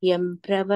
యం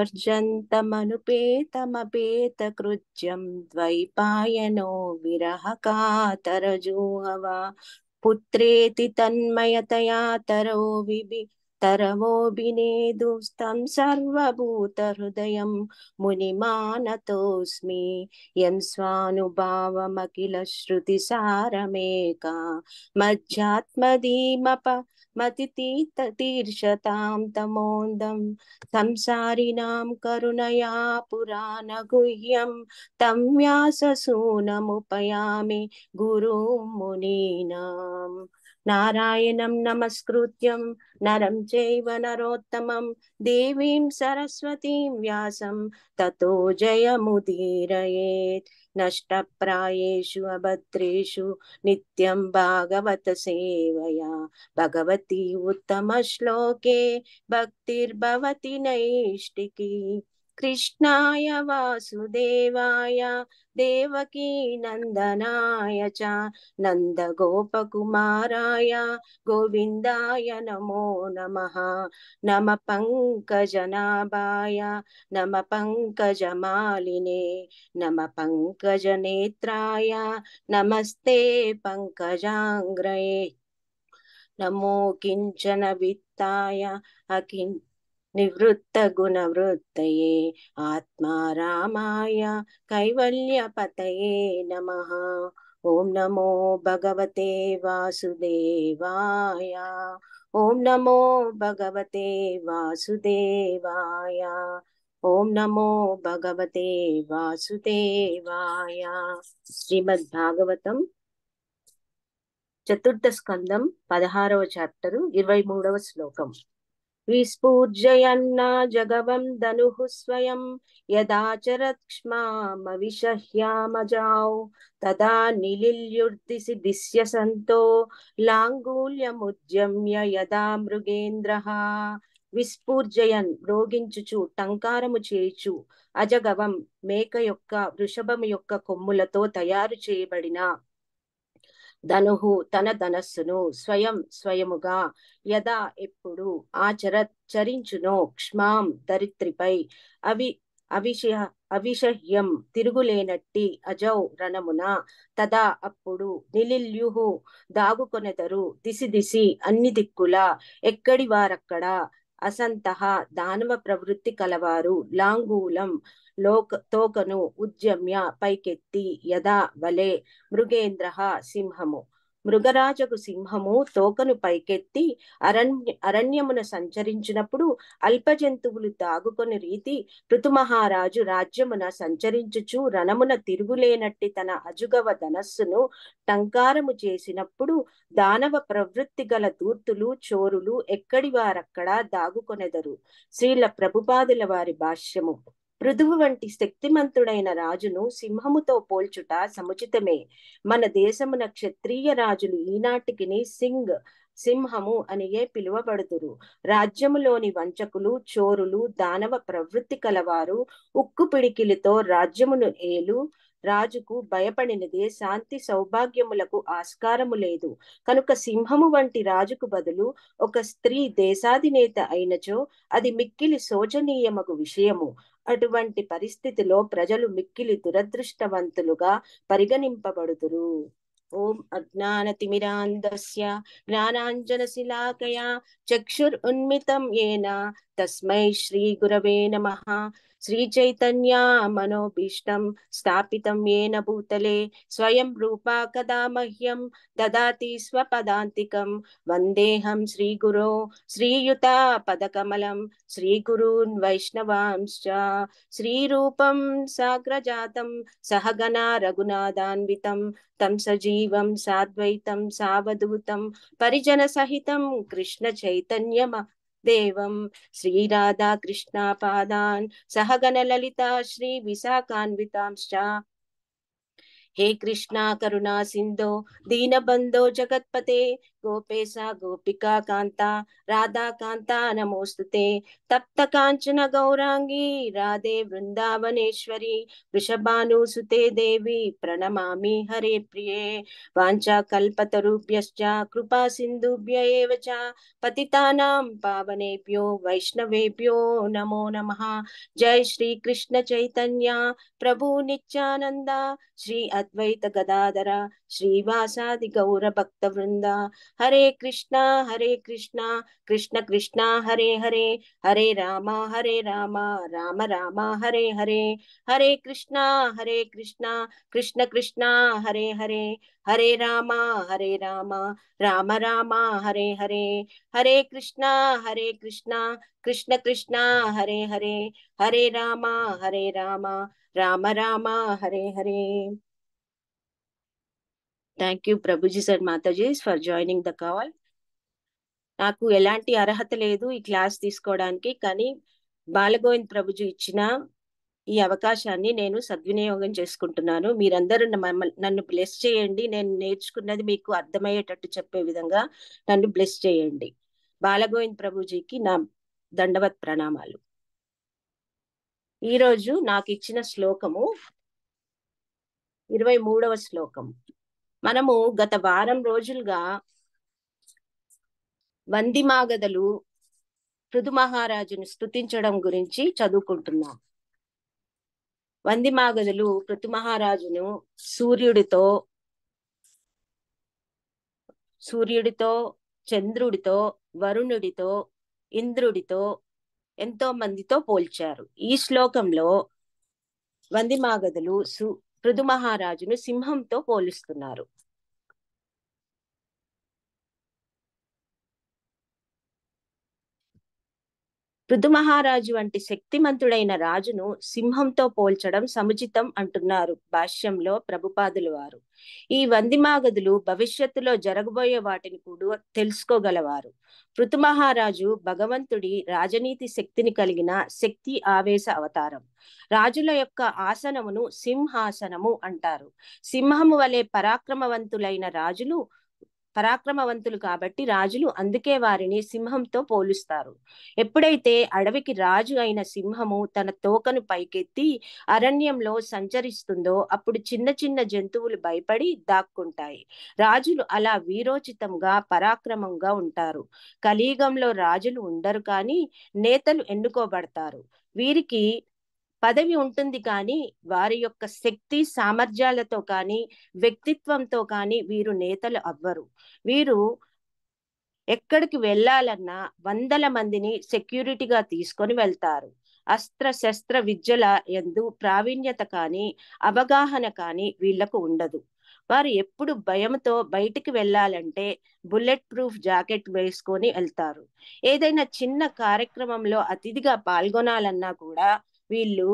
ప్రవర్జంతమనుపేతమపేతకృత్యం ద్వైపాయనో విరహకాతరజోహవా పుత్రేతి తన్మయతయా తరో విభి తరవోభినేదుస్తం సర్వభూతహృదయం మునిమానతోస్మి యం స్వానుభావమఖిల శృతిసారమేకా మధ్యాత్మదీమప మతితీత తీర్షతాం తమోందం సంసారిణాం కరుణయా పురాణ గుహ్యం తం వ్యాససూనముపయామి గురుం మునీనాం నారాయణం నమస్కృత్యం నరం చైవ నరోత్తమం దేవీం సరస్వతీం వ్యాసం తతో జయముదీరయేత్ నష్టప్రాయేషు అభద్రేషు నిత్యం భాగవత సేవయా భగవతి ఉత్తమ శ్లోకే భక్తిర్భవతి నైష్టికి కృష్ణాయ వాసుదేవాయ దేవకీ నందనాయ చ నందగోపకుమారాయ గోవిందాయ నమో నమః నమ పంకజనాభాయ నమ పంకజమాలినే నమ పంకజనేత్రాయ నమస్తే పంకజాంగ్రయే నమో కించన విత్తాయ అకిం నివృత్తగుణవృత్తయే ఆత్మారామాయ కైవల్యపతయే నమః ఓం నమో భగవతే వాసుదేవాయ ఓం నమో భగవతే వాసుదేవాయ ఓం నమో భగవతే వాసుదేవాయ శ్రీమద్ భాగవతం చతుర్థ స్కందం పదహారవ చాప్టరు ఇరవై మూడవ శ్లోకం విస్ఫూర్జయన్నా జగవం ధనుః స్వయం యదాచరత్క్ష్మామవిషహ్యామజాౌ తదా నిలిల్యుర్దిసి దిశ్య సంతో లాంగూల్యముద్యమ్య యదా మృగేంద్రః విస్ఫూర్జయన్ రోగించుచు టంకారము చేయుచు అజగవం మేక యొక్క వృషభము యొక్క కొమ్ములతో తయారు చేయబడిన ధనుహు తన ధనస్సును స్వయం స్వయముగా యదా ఎప్పుడు ఆచర చరించునో క్ష్మాం దరిత్రిపై అవి అవిషయ అవిషహ్యం తిరుగులేనట్టి అజౌ రణమున తదా అప్పుడు నిలిల్యుహు దాగుకొనెదరు దిసి దిసి అన్ని దిక్కుల ఎక్కడి వారక్కడ అసంతః దానవ ప్రవృత్తి కలవారు లాంగూలం లోక తోకను ఉద్యమ్య పైకెత్తి యదా వలె మృగేంద్ర సింహము మృగరాజకు సింహము తోకను పైకెత్తి అరణ్య అరణ్యమున సంచరించినప్పుడు అల్ప జంతువులు దాగుకొని రీతి ఋతుమహారాజు రాజ్యమున సంచరించుచు రణమున తిరుగులేనట్టి తన అజుగవ ధనస్సును టంకారము చేసినప్పుడు దానవ ప్రవృత్తి గల దూర్తులు చోరులు ఎక్కడి వారక్కడా దాగుకొనెదరు శ్రీల ప్రభుపాదుల వారి భాష్యము పృథువు వంటి శక్తిమంతుడైన రాజును సింహముతో పోల్చుట సముచితమే మన దేశమున క్షత్రియ రాజులు ఈనాటికిని సింగ్ సింహము అనియే పిలువబడుదురు రాజ్యములోని వంచకులు చోరులు దానవ ప్రవృత్తి కలవారు ఉక్కు పిడికిలితో రాజ్యమును ఏలు రాజుకు భయపడినదే శాంతి సౌభాగ్యములకు ఆస్కారము లేదు కనుక సింహము వంటి రాజుకు బదులు ఒక స్త్రీ దేశాధినేత అయినచో అది మిక్కిలి శోచనీయమగు విషయము అటువంటి పరిస్థితిలో ప్రజలు మిక్కిలి దురదృష్టవంతులుగా పరిగణింపబడుదురు ఓం అజ్ఞానతిమిరాంధస్య జ్ఞానాంజనశిలాకయా చక్షుర్ ఉన్మితం ఏన తస్మై శ్రీ గురవే నమః శ్రీచైతన్యా మనోభీష్టం స్థాపితం ఏన భూతలే స్వయం రూపా కదా మహ్యం దదాతి స్వపదాంతికం వందేహం శ్రీగురో శ్రీయుతా పదకమలం శ్రీగురూన్ వైష్ణవాంశ్చ శ్రీరూపం సాగ్రజాతం సహగణ రఘునాథాన్వితం తం సజీవం సాద్వైతం సావధూతం పరిజన సహితం కృష్ణ చైతన్యమ దేవం శ్రీరాధా కృష్ణ పాదాన్ సహగణ లలిత శ్రీ విశాఖాన్వితాంశ్చ హే కృష్ణ కరుణా సింధో దీనబంధో జగత్పతే గోపేశ గోపికా కాంత రాధా కాంత నమోస్తుతే తప్త కాంచన గౌరాంగి రాధే బృందావనేశ్వరి వృషభానుసుతే దేవి ప్రణమామి హరే ప్రియే వాంఛా కల్పతరుభ్యశ్చ కృపా సింధుభ్య ఏవ చ పతితానాం పావనేభ్యో వైష్ణవేభ్యో నమో నమః జై శ్రీ కృష్ణ చైతన్య ప్రభు నిత్యానంద శ్రీ అద్వైత గదాధర శ్రీవాసాది గౌర భక్త వృంద హరే కృష్ణ హరే కృష్ణ కృష్ణ కృష్ణ హరే హరే హరే రామ హరే రామ రామ రామ హరే హరే హరే కృష్ణ హరే కృష్ణ కృష్ణ కృష్ణ హరే హరే హరే రామ హరే రామ రామ రామ హరే హరే హరే కృష్ణ హరే కృష్ణ కృష్ణ కృష్ణ హరే హరే హరే రామ హరే రామ రామ రామ హరే హరే థ్యాంక్ యూ ప్రభుజీ సార్ మాతాజీ ఫర్ జాయినింగ్ ద కాల్ నాకు ఎలాంటి అర్హత లేదు ఈ క్లాస్ తీసుకోవడానికి కానీ బాలగోవింద్ ప్రభుజీ ఇచ్చిన ఈ అవకాశాన్ని నేను సద్వినియోగం చేసుకుంటున్నాను మీరందరూ మమ్మ- నన్ను బ్లెస్ చేయండి నేను నేర్చుకున్నది మీకు అర్థమయ్యేటట్టు చెప్పే విధంగా నన్ను బ్లెస్ చేయండి బాలగోవింద్ ప్రభుజీకి నా దండవత్ ప్రణామాలు ఈరోజు నాకు ఇచ్చిన శ్లోకము ఇరవై మూడవ శ్లోకం మనము గత వారం రోజులుగా వందిమాగదలు పృథు మహారాజును స్తుతించడం గురించి చదువుకుంటున్నాం వందిమాగదలు పృథు మహారాజును సూర్యుడితో సూర్యుడితో చంద్రుడితో వరుణుడితో ఇంద్రుడితో ఎంతో మందితో పోల్చారు ఈ శ్లోకంలో వందిమాగదులు సు పృథు మహారాజును సింహంతో పోలుస్తున్నారు పృథు మహారాజు వంటి శక్తిమంతుడైన రాజును సింహంతో పోల్చడం సముచితం అంటున్నారు భాష్యంలో ప్రభుపాదులు వారు ఈ వందిమాగదులు భవిష్యత్తులో జరగబోయే వాటిని కూడా తెలుసుకోగలవారు పృథు మహారాజు భగవంతుడి రాజనీతి శక్తిని కలిగిన శక్తి ఆవేశ అవతారం రాజుల యొక్క ఆసనమును సింహాసనము అంటారు సింహము వలె పరాక్రమవంతులైన రాజులు పరాక్రమవంతులు కాబట్టి రాజులు అందుకే వారిని సింహంతో పోలుస్తారు ఎప్పుడైతే అడవికి రాజు అయిన సింహము తన తోకను పైకెత్తి అరణ్యంలో సంచరిస్తుందో అప్పుడు చిన్న చిన్న జంతువులు భయపడి దాక్కుంటాయి రాజులు అలా వీరోచితంగా పరాక్రమంగా ఉంటారు కలియుగంలో రాజులు ఉండరు కానీ నేతలు ఎన్నుకోబడతారు వీరికి పదవి ఉంటుంది కానీ వారి యొక్క శక్తి సామర్థ్యాలతో కానీ వ్యక్తిత్వంతో కానీ వీరు నేతలు అవ్వరు వీరు ఎక్కడికి వెళ్ళాలన్నా వందల మందిని సెక్యూరిటీగా తీసుకొని వెళ్తారు అస్త్ర శస్త్ర విద్యల ఎందు ప్రావీణ్యత కానీ అవగాహన కానీ వీళ్లకు ఉండదు వారు ఎప్పుడు భయంతో బయటికి వెళ్ళాలంటే బుల్లెట్ ప్రూఫ్ జాకెట్ వేసుకొని వెళ్తారు ఏదైనా చిన్న కార్యక్రమంలో అతిథిగా పాల్గొనాలన్నా కూడా వీళ్ళు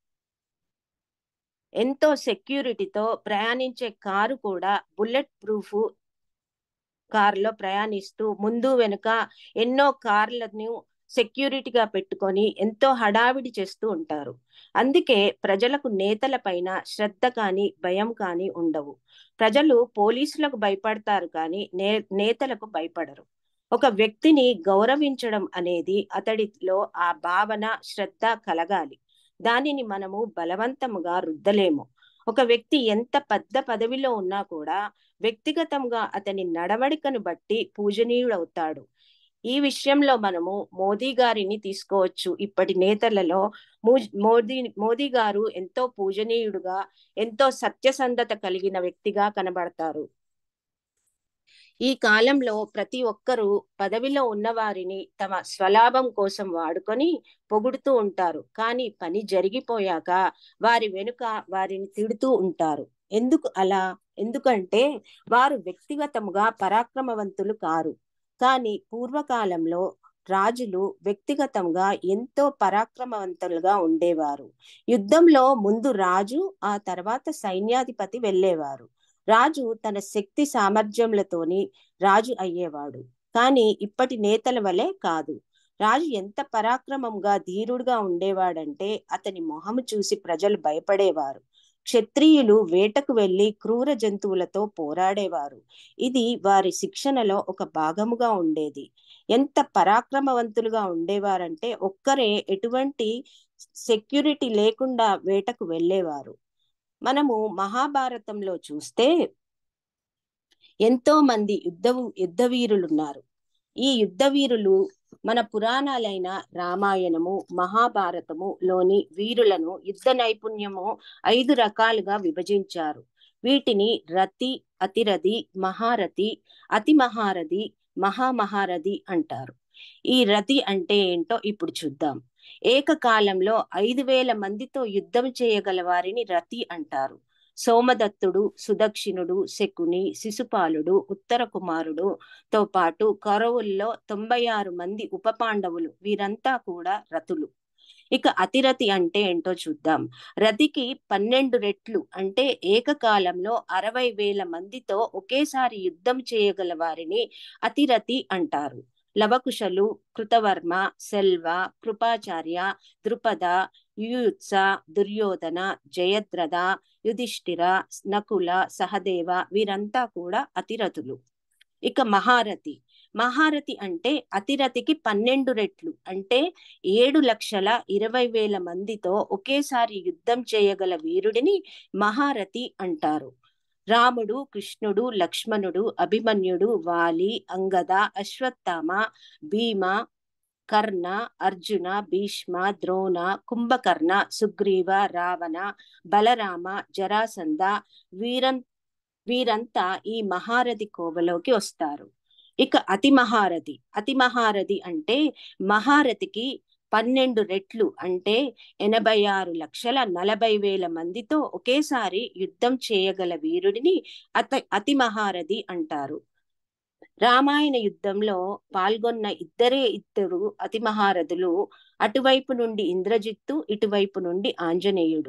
ఎంతో సెక్యూరిటీతో ప్రయాణించే కారు కూడా బుల్లెట్ ప్రూఫ్ కారులో ప్రయాణిస్తూ ముందు వెనుక ఎన్నో కార్లను సెక్యూరిటీగా పెట్టుకొని ఎంతో హడావిడి చేస్తూ ఉంటారు అందుకే ప్రజలకు నేతల పైన శ్రద్ధ కానీ భయం కానీ ఉండవు ప్రజలు పోలీసులకు భయపడతారు కానీ నే నేతలకు భయపడరు ఒక వ్యక్తిని గౌరవించడం అనేది అతడిలో ఆ భావన శ్రద్ధ కలగాలి దానిని మనము బలవంతముగా రుద్దలేము ఒక వ్యక్తి ఎంత పెద్ద పదవిలో ఉన్నా కూడా వ్యక్తిగతంగా అతని నడవడికను బట్టి పూజనీయుడవుతాడు ఈ విషయంలో మనము మోదీ గారిని తీసుకోవచ్చు ఇప్పటి నేతలలో మోదీ మోదీ గారు ఎంతో పూజనీయుడుగా ఎంతో సత్యసంధత కలిగిన వ్యక్తిగా కనబడతారు ఈ కాలంలో ప్రతి ఒక్కరూ పదవిలో ఉన్నవారిని తమ స్వలాభం కోసం వాడుకొని పొగుడుతూ ఉంటారు కానీ పని జరిగిపోయాక వారి వెనుక వారిని తిడుతూ ఉంటారు ఎందుకు అలా ఎందుకంటే వారు వ్యక్తిగతముగా పరాక్రమవంతులు కారు కానీ పూర్వకాలంలో రాజులు వ్యక్తిగతంగా ఎంతో పరాక్రమవంతులుగా ఉండేవారు యుద్ధంలో ముందు రాజు ఆ తర్వాత సైన్యాధిపతి వెళ్ళేవారు రాజు తన శక్తి సామర్థ్యములతోని రాజు అయ్యేవాడు కానీ ఇప్పటి నేతల వలె కాదు రాజు ఎంత పరాక్రమంగా ధీరుడుగా ఉండేవాడంటే అతని మొహము చూసి ప్రజలు భయపడేవారు క్షత్రియులు వేటకు వెళ్లి క్రూర జంతువులతో పోరాడేవారు ఇది వారి శిక్షణలో ఒక భాగముగా ఉండేది ఎంత పరాక్రమవంతులుగా ఉండేవారంటే ఒక్కరే ఎటువంటి సెక్యూరిటీ లేకుండా వేటకు వెళ్ళేవారు మనము మహాభారతంలో చూస్తే ఎంతో మంది యుద్ధ యుద్ధ వీరులున్నారు ఈ యుద్ధ వీరులు మన పురాణాలైన రామాయణము మహాభారతము లోని వీరులను యుద్ధ నైపుణ్యము ఐదు రకాలుగా విభజించారు వీటిని రతి అతిరథి మహారథి అతి మహారథి మహామహారథి అంటారు ఈ రతి అంటే ఏంటో ఇప్పుడు చూద్దాం ఏకకాలంలో ఐదు వేల మందితో యుద్ధం చేయగల వారిని రతి అంటారు సోమదత్తుడు సుదక్షిణుడు శకుని శిశుపాలుడు ఉత్తర కుమారుడు తో పాటు కౌరవుల్లో తొంభై ఆరు మంది ఉప పాండవులు వీరంతా కూడా రతులు ఇక అతిరతి అంటే ఏంటో చూద్దాం రతికి పన్నెండు రెట్లు అంటే ఏకకాలంలో అరవై వేల మందితో ఒకేసారి యుద్ధం చేయగల వారిని అతిరతి అంటారు లవకుశలు కృతవర్మ సెల్వ కృపాచార్య ద్రుపద యుయుత్స దుర్యోధన జయద్రథ యుధిష్ఠిర నకుల సహదేవ వీరంతా కూడా అతిరథులు ఇక మహారథి మహారథి అంటే అతిరథికి పన్నెండు రెట్లు అంటే ఏడు లక్షల ఇరవై వేల మందితో ఒకేసారి యుద్ధం చేయగల వీరుడిని మహారథి అంటారు రాముడు కృష్ణుడు లక్ష్మణుడు అభిమన్యుడు వాలి అంగద అశ్వత్థామ భీమ కర్ణ అర్జున భీష్మ ద్రోణ కుంభకర్ణ సుగ్రీవ రావణ బలరామ జరాసంద వీరం వీరంతా ఈ మహారథి కోవలోకి వస్తారు ఇక అతి మహారథి అతి మహారథి అంటే మహారథికి పన్నెండు రెట్లు అంటే ఎనభై ఆరు లక్షల నలభై వేల మందితో ఒకేసారి యుద్ధం చేయగల వీరుడిని అత అతి మహారథి అంటారు రామాయణ యుద్ధంలో పాల్గొన్న ఇద్దరే ఇద్దరు అతి మహారథులు అటువైపు నుండి ఇంద్రజిత్తు ఇటువైపు నుండి ఆంజనేయుడు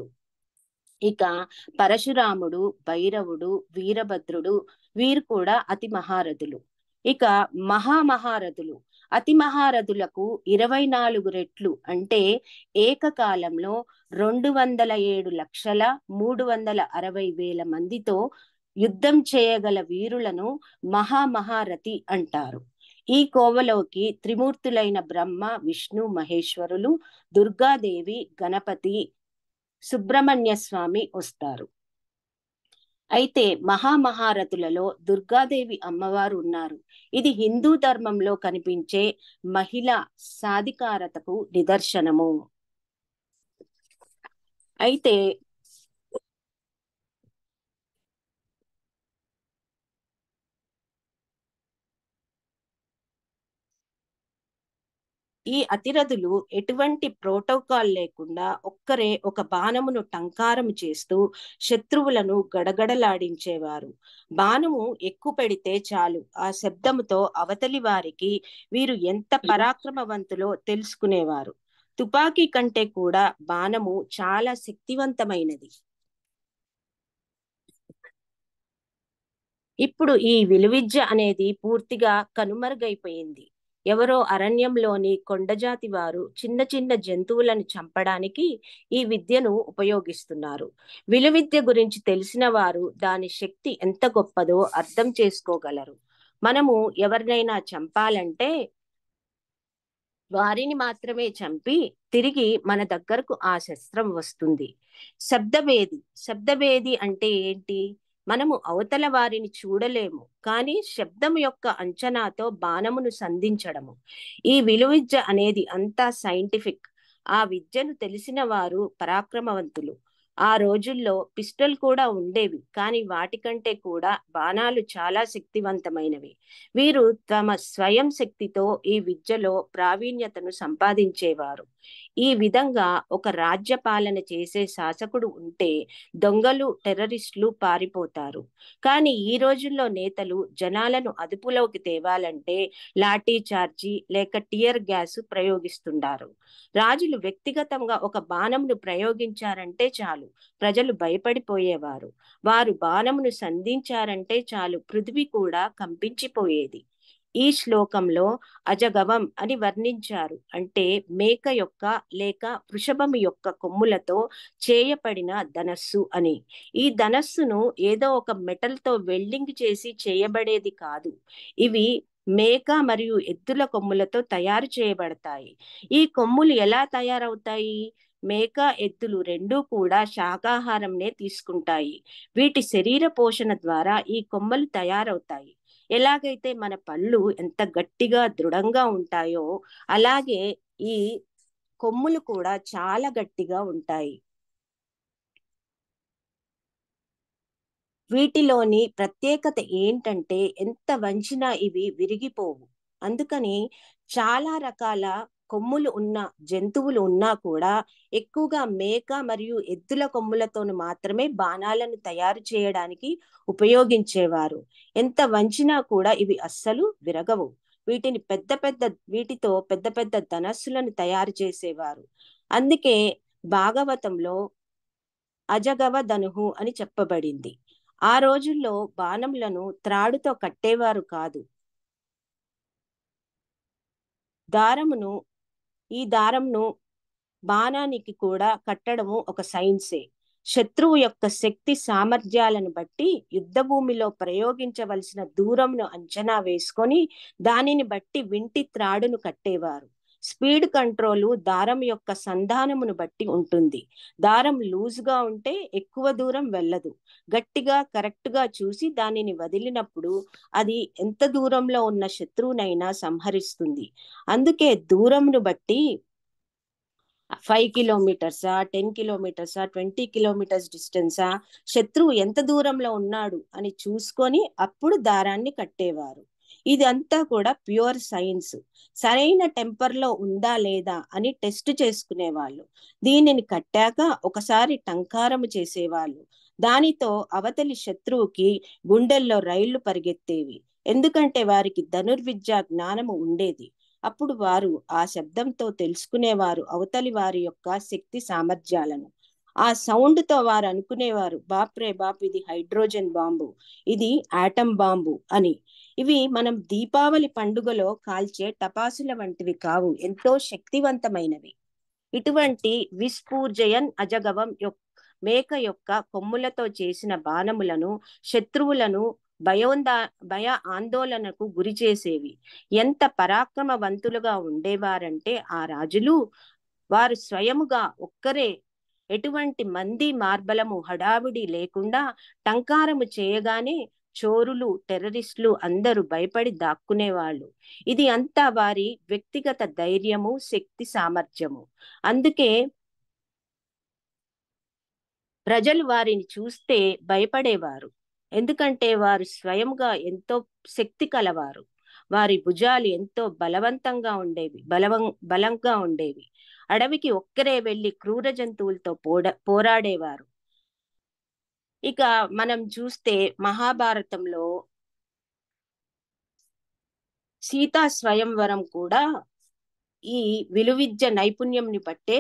ఇక పరశురాముడు భైరవుడు వీరభద్రుడు వీరు కూడా అతి మహారథులు ఇక మహామహారథులు అతి మహారథులకు ఇరవై నాలుగు రెట్లు అంటే ఏకకాలంలో రెండు వందల ఏడు లక్షల మూడు వందల అరవై వేల మందితో యుద్ధం చేయగల వీరులను మహామహారథి అంటారు ఈ కోవలోకి త్రిమూర్తులైన బ్రహ్మ విష్ణు మహేశ్వరులు దుర్గాదేవి గణపతి సుబ్రహ్మణ్య స్వామి వస్తారు అయితే మహామహారథులలో దుర్గాదేవి అమ్మవారు ఉన్నారు ఇది హిందూ ధర్మంలో కనిపించే మహిళ సాధికారతకు నిదర్శనము అయితే ఈ అతిరథులు ఎటువంటి ప్రోటోకాల్ లేకుండా ఒక్కరే ఒక బాణమును టంకారము చేస్తూ శత్రువులను గడగడలాడించేవారు బాణము ఎక్కువ పెడితే చాలు ఆ శబ్దముతో అవతలి వారికి వీరు ఎంత పరాక్రమవంతులో తెలుసుకునేవారు తుపాకీ కంటే కూడా బాణము చాలా శక్తివంతమైనది ఇప్పుడు ఈ విలువిద్య అనేది పూర్తిగా కనుమరుగైపోయింది ఎవరో అరణ్యంలోని కొండజాతి వారు చిన్న చిన్న జంతువులను చంపడానికి ఈ విద్యను ఉపయోగిస్తున్నారు విలువిద్య గురించి తెలిసిన వారు దాని శక్తి ఎంత గొప్పదో అర్థం చేసుకోగలరు మనము ఎవరినైనా చంపాలంటే వారిని మాత్రమే చంపి తిరిగి మన దగ్గరకు ఆ శస్త్రం వస్తుంది శబ్దభేది శబ్దభేది అంటే ఏంటి మనము అవతల వారిని చూడలేము కానీ శబ్దం యొక్క అంచనాతో బాణమును సంధించడము ఈ విలువిద్య అనేది అంతా సైంటిఫిక్ ఆ విద్యను తెలిసిన వారు పరాక్రమవంతులు ఆ రోజుల్లో పిస్టల్ కూడా ఉండేవి కానీ వాటికంటే కూడా బాణాలు చాలా శక్తివంతమైనవి వీరు తమ స్వయం శక్తితో ఈ విద్యలో ప్రావీణ్యతను సంపాదించేవారు ఈ విధంగా ఒక రాజ్య పాలన చేసే శాసకుడు ఉంటే దొంగలు టెర్రరిస్టులు పారిపోతారు కానీ ఈ రోజుల్లో నేతలు జనాలను అదుపులోకి తేవాలంటే లాఠీ చార్జీ లేక టియర్ గ్యాస్ ప్రయోగిస్తుండారు రాజులు వ్యక్తిగతంగా ఒక బాణంను ప్రయోగించారంటే చాలు ప్రజలు భయపడిపోయేవారు వారు బాణమును సంధించారంటే చాలు పృథ్వీ కూడా కంపించిపోయేది ఈ శ్లోకంలో అజగవం అని వర్ణించారు అంటే మేక యొక్క లేక వృషభము యొక్క కొమ్ములతో చేయబడిన ధనస్సు అని ఈ ధనస్సును ఏదో ఒక మెటల్ తో వెల్డింగ్ చేసి చేయబడేది కాదు ఇవి మేక మరియు ఎద్దుల కొమ్ములతో తయారు చేయబడతాయి ఈ కొమ్ములు ఎలా తయారవుతాయి మేక ఎద్దులు రెండూ కూడా శాకాహారంనే తీసుకుంటాయి వీటి శరీర పోషణ ద్వారా ఈ కొమ్మలు తయారవుతాయి ఎలాగైతే మన పళ్ళు ఎంత గట్టిగా దృఢంగా ఉంటాయో అలాగే ఈ కొమ్ములు కూడా చాలా గట్టిగా ఉంటాయి వీటిలోని ప్రత్యేకత ఏంటంటే ఎంత వంచినా ఇవి విరిగిపోవు అందుకని చాలా రకాల కొమ్ములు ఉన్న జంతువులు ఉన్నా కూడా ఎక్కువగా మేక మరియు ఎద్దుల కొమ్ములతోను మాత్రమే బాణాలను తయారు చేయడానికి ఉపయోగించేవారు ఎంత వంచినా కూడా ఇవి అస్సలు విరగవు వీటిని పెద్ద పెద్ద వీటితో పెద్ద పెద్ద ధనస్సులను తయారు చేసేవారు అందుకే భాగవతంలో అజగవ ధనుహు అని చెప్పబడింది ఆ రోజుల్లో బాణములను త్రాడుతో కట్టేవారు కాదు దారమును ఈ దారంను బాణానికి కూడా కట్టడము ఒక సైన్సే శత్రువు యొక్క శక్తి సామర్థ్యాలను బట్టి యుద్ధ భూమిలో ప్రయోగించవలసిన దూరంను అంచనా వేసుకొని దానిని బట్టి వింటి త్రాడును కట్టేవారు స్పీడ్ కంట్రోల్ దారం యొక్క సంధానమును బట్టి ఉంటుంది దారం లూజ్గా ఉంటే ఎక్కువ దూరం వెళ్ళదు గట్టిగా కరెక్ట్ గా చూసి దానిని వదిలినప్పుడు అది ఎంత దూరంలో ఉన్న శత్రువునైనా సంహరిస్తుంది అందుకే దూరంను బట్టి ఫైవ్ కిలోమీటర్సా టెన్ కిలోమీటర్సా ట్వంటీ కిలోమీటర్స్ డిస్టెన్సా శత్రువు ఎంత దూరంలో ఉన్నాడు అని చూసుకొని అప్పుడు దారాన్ని కట్టేవారు ఇదంతా కూడా ప్యూర్ సైన్స్ సరైన టెంపర్ లో ఉందా లేదా అని టెస్ట్ చేసుకునేవాళ్ళు దీనిని కట్టాక ఒకసారి టంకారము చేసేవాళ్ళు దానితో అవతలి శత్రువుకి గుండెల్లో రైళ్లు పరిగెత్తేవి ఎందుకంటే వారికి ధనుర్విద్యా జ్ఞానము ఉండేది అప్పుడు వారు ఆ శబ్దంతో తెలుసుకునేవారు అవతలి వారి యొక్క శక్తి సామర్థ్యాలను ఆ సౌండ్ తో వారు అనుకునేవారు బాప్రే బాప్ ఇది హైడ్రోజన్ బాంబు ఇది ఆటం బాంబు అని ఇవి మనం దీపావళి పండుగలో కాల్చే టపాసుల వంటివి కావు ఎంతో శక్తివంతమైనవి ఇటువంటి విస్పూర్జయన్ అజగవం యొక్క మేక యొక్క కొమ్ములతో చేసిన బాణములను శత్రువులను భయోందా భయ ఆందోళనకు గురి చేసేవి ఎంత పరాక్రమవంతులుగా ఉండేవారంటే ఆ రాజులు వారు స్వయముగా ఒక్కరే ఎటువంటి మంది మార్బలము హడావిడి లేకుండా టంకారము చేయగానే చోరులు టెర్రరిస్టులు అందరూ భయపడి దాక్కునేవాళ్ళు ఇది అంతా వారి వ్యక్తిగత ధైర్యము శక్తి సామర్థ్యము అందుకే ప్రజలు వారిని చూస్తే భయపడేవారు ఎందుకంటే వారు స్వయంగా ఎంతో శక్తి కలవారు వారి భుజాలు ఎంతో బలవంతంగా ఉండేవి బలవం బలంగా ఉండేవి అడవికి ఒక్కరే వెళ్లి క్రూర జంతువులతో పోడ పోరాడేవారు ఇక మనం చూస్తే మహాభారతంలో సీతా స్వయంవరం కూడా ఈ విలువిద్య నైపుణ్యంని బట్టే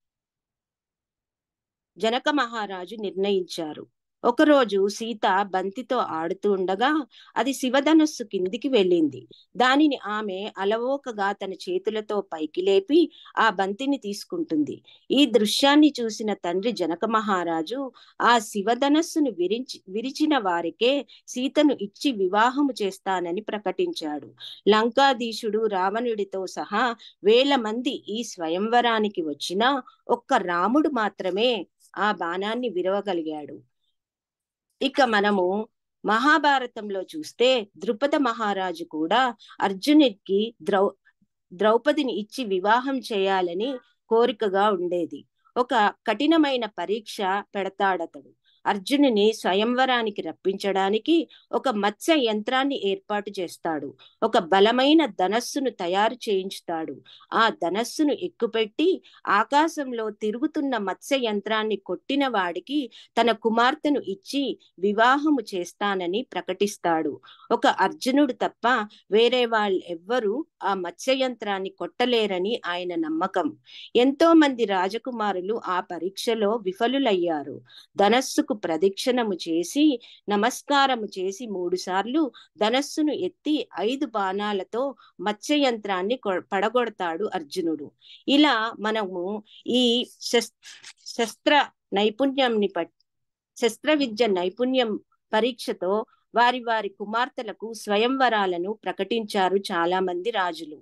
జనక మహారాజు నిర్ణయించారు ఒకరోజు సీత బంతితో ఆడుతూ ఉండగా అది శివధనస్సు కిందికి వెళ్ళింది దానిని ఆమె అలవోకగా తన చేతులతో పైకి లేపి ఆ బంతిని తీసుకుంటుంది ఈ దృశ్యాన్ని చూసిన తండ్రి జనక మహారాజు ఆ శివధనస్సును విరించి విరిచిన వారికే సీతను ఇచ్చి వివాహము చేస్తానని ప్రకటించాడు లంకాధీశుడు రావణుడితో సహా వేల మంది ఈ స్వయంవరానికి వచ్చినా ఒక్క రాముడు మాత్రమే ఆ బాణాన్ని విరవగలిగాడు ఇక మనము మహాభారతంలో చూస్తే ద్రుపద మహారాజు కూడా అర్జునుడికి ద్రౌ ద్రౌపదిని ఇచ్చి వివాహం చేయాలని కోరికగా ఉండేది ఒక కఠినమైన పరీక్ష పెడతాడతడు అర్జునుని స్వయంవరానికి రప్పించడానికి ఒక మత్స్య యంత్రాన్ని ఏర్పాటు చేస్తాడు ఒక బలమైన ధనస్సును తయారు చేయించుతాడు ఆ ధనస్సును ఎక్కుపెట్టి ఆకాశంలో తిరుగుతున్న మత్స్య యంత్రాన్ని కొట్టిన వాడికి తన కుమార్తెను ఇచ్చి వివాహము చేస్తానని ప్రకటిస్తాడు ఒక అర్జునుడు తప్ప వేరే వాళ్ళు ఎవ్వరూ ఆ మత్స్య యంత్రాన్ని కొట్టలేరని ఆయన నమ్మకం ఎంతో మంది రాజకుమారులు ఆ పరీక్షలో విఫలులయ్యారు ధనస్సుకు ధనస్సుకు ప్రదక్షిణము చేసి నమస్కారము చేసి మూడు సార్లు ధనస్సును ఎత్తి ఐదు బాణాలతో మత్స్య యంత్రాన్ని కొ- పడగొడతాడు అర్జునుడు ఇలా మనము ఈ శస్- శస్త్ర నైపుణ్యంని పట్ శస్త్ర విద్య నైపుణ్యం పరీక్షతో వారి వారి కుమార్తెలకు స్వయంవరాలను ప్రకటించారు చాలా మంది రాజులు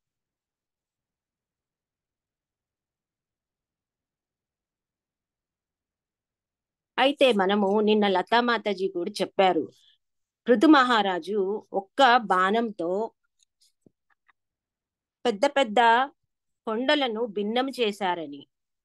అయితే మనము నిన్న లతామాతాజీ కూడా చెప్పారు పృథు మహారాజు ఒక్క బాణంతో పెద్ద పెద్ద కొండలను భిన్నం చేశారని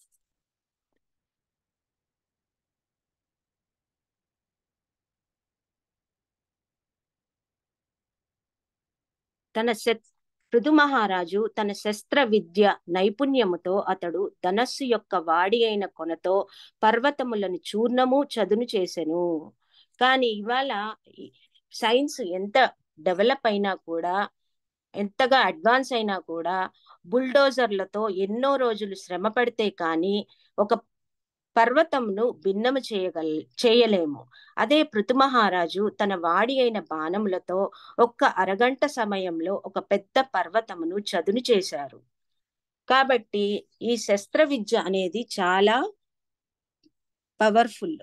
తన శత్ పృథు మహారాజు తన శస్త్ర విద్య నైపుణ్యముతో అతడు ధనస్సు యొక్క వాడి అయిన కొనతో పర్వతములను చూర్ణము చదును చేసెను కానీ ఇవాళ ఈ సైన్స్ ఎంత డెవలప్ అయినా కూడా ఎంతగా అడ్వాన్స్ అయినా కూడా బుల్డోజర్లతో ఎన్నో రోజులు శ్రమ పడితే కానీ ఒక పర్వతంను భిన్నము చేయగల చేయలేము అదే పృథుమహారాజు తన వాడి అయిన బాణములతో ఒక్క అరగంట సమయంలో ఒక పెద్ద పర్వతమును చదును చేశారు కాబట్టి ఈ శస్త్ర విద్య అనేది చాలా పవర్ఫుల్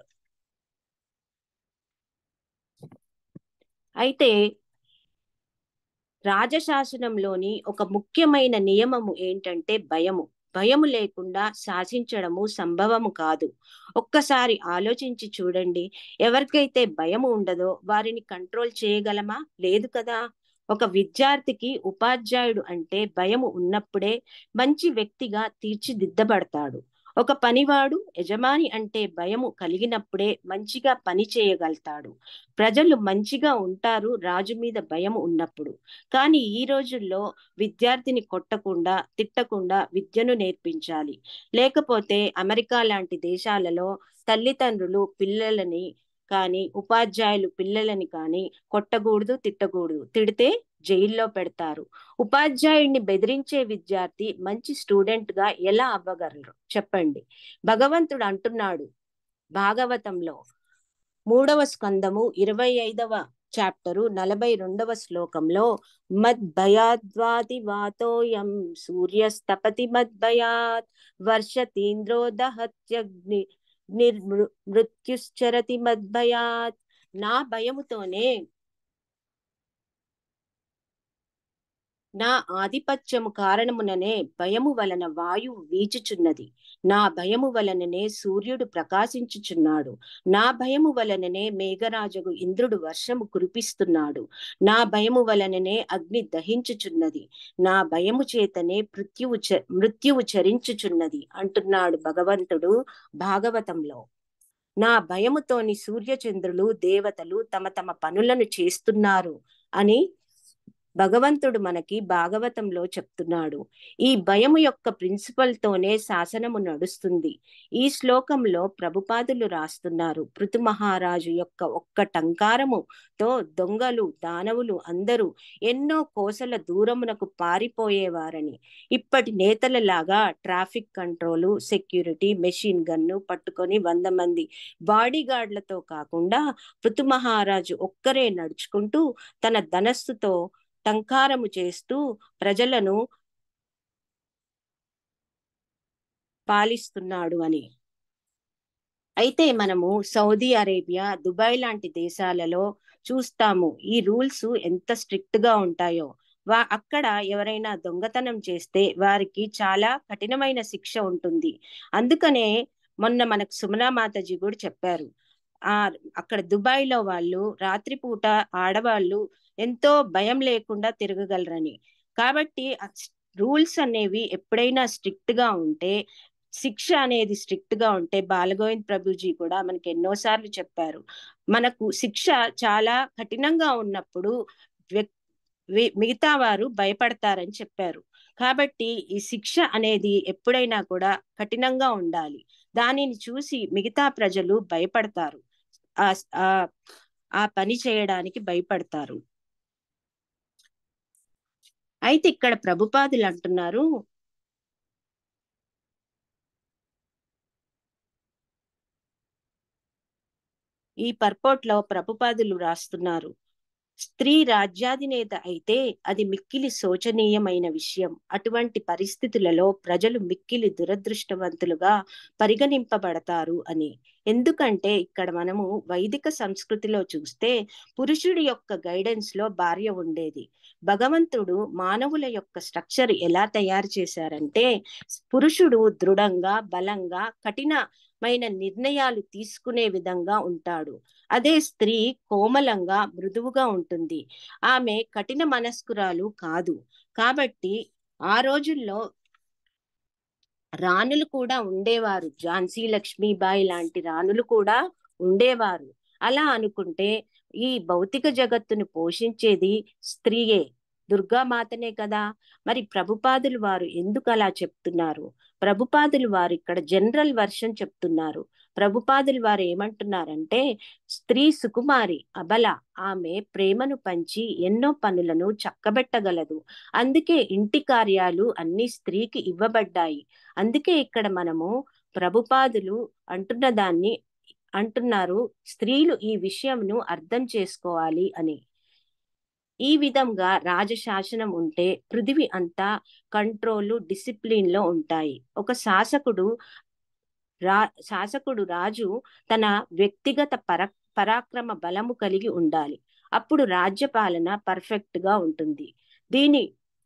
అయితే రాజశాసనంలోని ఒక ముఖ్యమైన నియమము ఏంటంటే భయము భయము లేకుండా శాసించడము సంభవము కాదు ఒక్కసారి ఆలోచించి చూడండి ఎవరికైతే భయం ఉండదో వారిని కంట్రోల్ చేయగలమా లేదు కదా ఒక విద్యార్థికి ఉపాధ్యాయుడు అంటే భయము ఉన్నప్పుడే మంచి వ్యక్తిగా తీర్చిదిద్దబడతాడు ఒక పనివాడు యజమాని అంటే భయము కలిగినప్పుడే మంచిగా పని చేయగలుగుతాడు ప్రజలు మంచిగా ఉంటారు రాజు మీద భయం ఉన్నప్పుడు కానీ ఈ రోజుల్లో విద్యార్థిని కొట్టకుండా తిట్టకుండా విద్యను నేర్పించాలి లేకపోతే అమెరికా లాంటి దేశాలలో తల్లిదండ్రులు పిల్లలని కానీ ఉపాధ్యాయులు పిల్లలని కానీ కొట్టకూడదు తిట్టకూడదు తిడితే జైల్లో పెడతారు ఉపాధ్యాయుడిని బెదిరించే విద్యార్థి మంచి స్టూడెంట్ గా ఎలా అవ్వగలరు చెప్పండి భగవంతుడు అంటున్నాడు భాగవతంలో మూడవ స్కందము ఇరవై ఐదవ చాప్టరు నలభై రెండవ శ్లోకంలో మద్భయాద్వాది వాతోయం సూర్యస్తపతి మద్భయాత్ వర్షతీంద్రో దహత్యగ్ని నిర్మృ మృత్యుశ్చరతి మద్భయాత్ నా భయముతోనే నా ఆధిపత్యము కారణముననే భయము వలన వాయువు వీచుచున్నది నా భయము వలననే సూర్యుడు ప్రకాశించుచున్నాడు నా భయము వలననే మేఘరాజుకు ఇంద్రుడు వర్షము కురిపిస్తున్నాడు నా భయము వలననే అగ్ని దహించుచున్నది నా భయము చేతనే మృత్యువు చ మృత్యువు చరించుచున్నది అంటున్నాడు భగవంతుడు భాగవతంలో నా భయముతోని సూర్యచంద్రులు దేవతలు తమ తమ పనులను చేస్తున్నారు అని భగవంతుడు మనకి భాగవతంలో చెప్తున్నాడు ఈ భయము యొక్క ప్రిన్సిపల్ తోనే శాసనము నడుస్తుంది ఈ శ్లోకంలో ప్రభుపాదులు రాస్తున్నారు పృథు మహారాజు యొక్క ఒక్క టంకారముతో దొంగలు దానవులు అందరూ ఎన్నో కోసల దూరమునకు పారిపోయేవారని ఇప్పటి నేతలలాగా traffic control security machine gun పట్టుకొని వంద మంది బాడీ గార్డ్లతో కాకుండా పృథు మహారాజు ఒక్కరే నడుచుకుంటూ తన ధనస్సుతో టంకారము చేస్తూ ప్రజలను పాలిస్తున్నాడు అని అయితే మనము సౌదీ అరేబియా దుబాయ్ లాంటి దేశాలలో చూస్తాము ఈ రూల్స్ ఎంత స్ట్రిక్ట్ గా ఉంటాయో వా అక్కడ ఎవరైనా దొంగతనం చేస్తే వారికి చాలా కఠినమైన శిక్ష ఉంటుంది అందుకనే మొన్న మనకు సుమనా మాతాజీ కూడా చెప్పారు ఆ అక్కడ దుబాయ్ లో వాళ్ళు రాత్రిపూట ఆడవాళ్ళు ఎంతో భయం లేకుండా తిరగగలరని కాబట్టి రూల్స్ అనేవి ఎప్పుడైనా స్ట్రిక్ట్ గా ఉంటే శిక్ష అనేది స్ట్రిక్ట్ గా ఉంటే బాలగోవింద్ ప్రభుజీ కూడా మనకి ఎన్నోసార్లు చెప్పారు మనకు శిక్ష చాలా కఠినంగా ఉన్నప్పుడు మిగతా వారు భయపడతారని చెప్పారు కాబట్టి ఈ శిక్ష అనేది ఎప్పుడైనా కూడా కఠినంగా ఉండాలి దానిని చూసి మిగతా ప్రజలు భయపడతారు ఆ ఆ పని చేయడానికి భయపడతారు అయితే ఇక్కడ ప్రభుపాదులు అంటున్నారు ఈ పర్పోట్లో ప్రభుపాదులు రాస్తున్నారు స్త్రీ రాజ్యాధినేత అయితే అది మిక్కిలి శోచనీయమైన విషయం అటువంటి పరిస్థితులలో ప్రజలు మిక్కిలి దురదృష్టవంతులుగా పరిగణింపబడతారు అని ఎందుకంటే ఇక్కడ మనము వైదిక సంస్కృతిలో చూస్తే పురుషుడి యొక్క గైడెన్స్ లో భార్య ఉండేది భగవంతుడు మానవుల యొక్క స్ట్రక్చర్ ఎలా తయారు చేశారంటే పురుషుడు దృఢంగా బలంగా కఠినమైన నిర్ణయాలు తీసుకునే విధంగా ఉంటాడు అదే స్త్రీ కోమలంగా మృదువుగా ఉంటుంది ఆమె కఠిన మనస్కురాలు కాదు కాబట్టి ఆ రోజుల్లో రాణులు కూడా ఉండేవారు ఝాన్సీ లక్ష్మీబాయి లాంటి రాణులు కూడా ఉండేవారు అలా అనుకుంటే ఈ భౌతిక జగత్తును పోషించేది స్త్రీయే దుర్గామాతనే కదా మరి ప్రభుపాదులు వారు ఎందుకు అలా చెప్తున్నారు ప్రభుపాదులు వారు ఇక్కడ జనరల్ వర్షన్ చెప్తున్నారు ప్రభుపాదులు వారు ఏమంటున్నారంటే స్త్రీ సుకుమారి అబల ఆమె ప్రేమను పంచి ఎన్నో పనులను చక్కబెట్టగలదు అందుకే ఇంటి కార్యాలు అన్ని స్త్రీకి ఇవ్వబడ్డాయి అందుకే ఇక్కడ మనము ప్రభుపాదులు అంటున్న దాన్ని అంటున్నారు స్త్రీలు ఈ విషయంను అర్థం చేసుకోవాలి అని ఈ విధంగా రాజశాసనం ఉంటే పృథివి అంతా కంట్రోలు డిసిప్లిన్ లో ఉంటాయి ఒక శాసకుడు రా శాసకుడు రాజు తన వ్యక్తిగత పర పరాక్రమ బలము కలిగి ఉండాలి అప్పుడు రాజ్య పాలన పర్ఫెక్ట్ గా ఉంటుంది దీని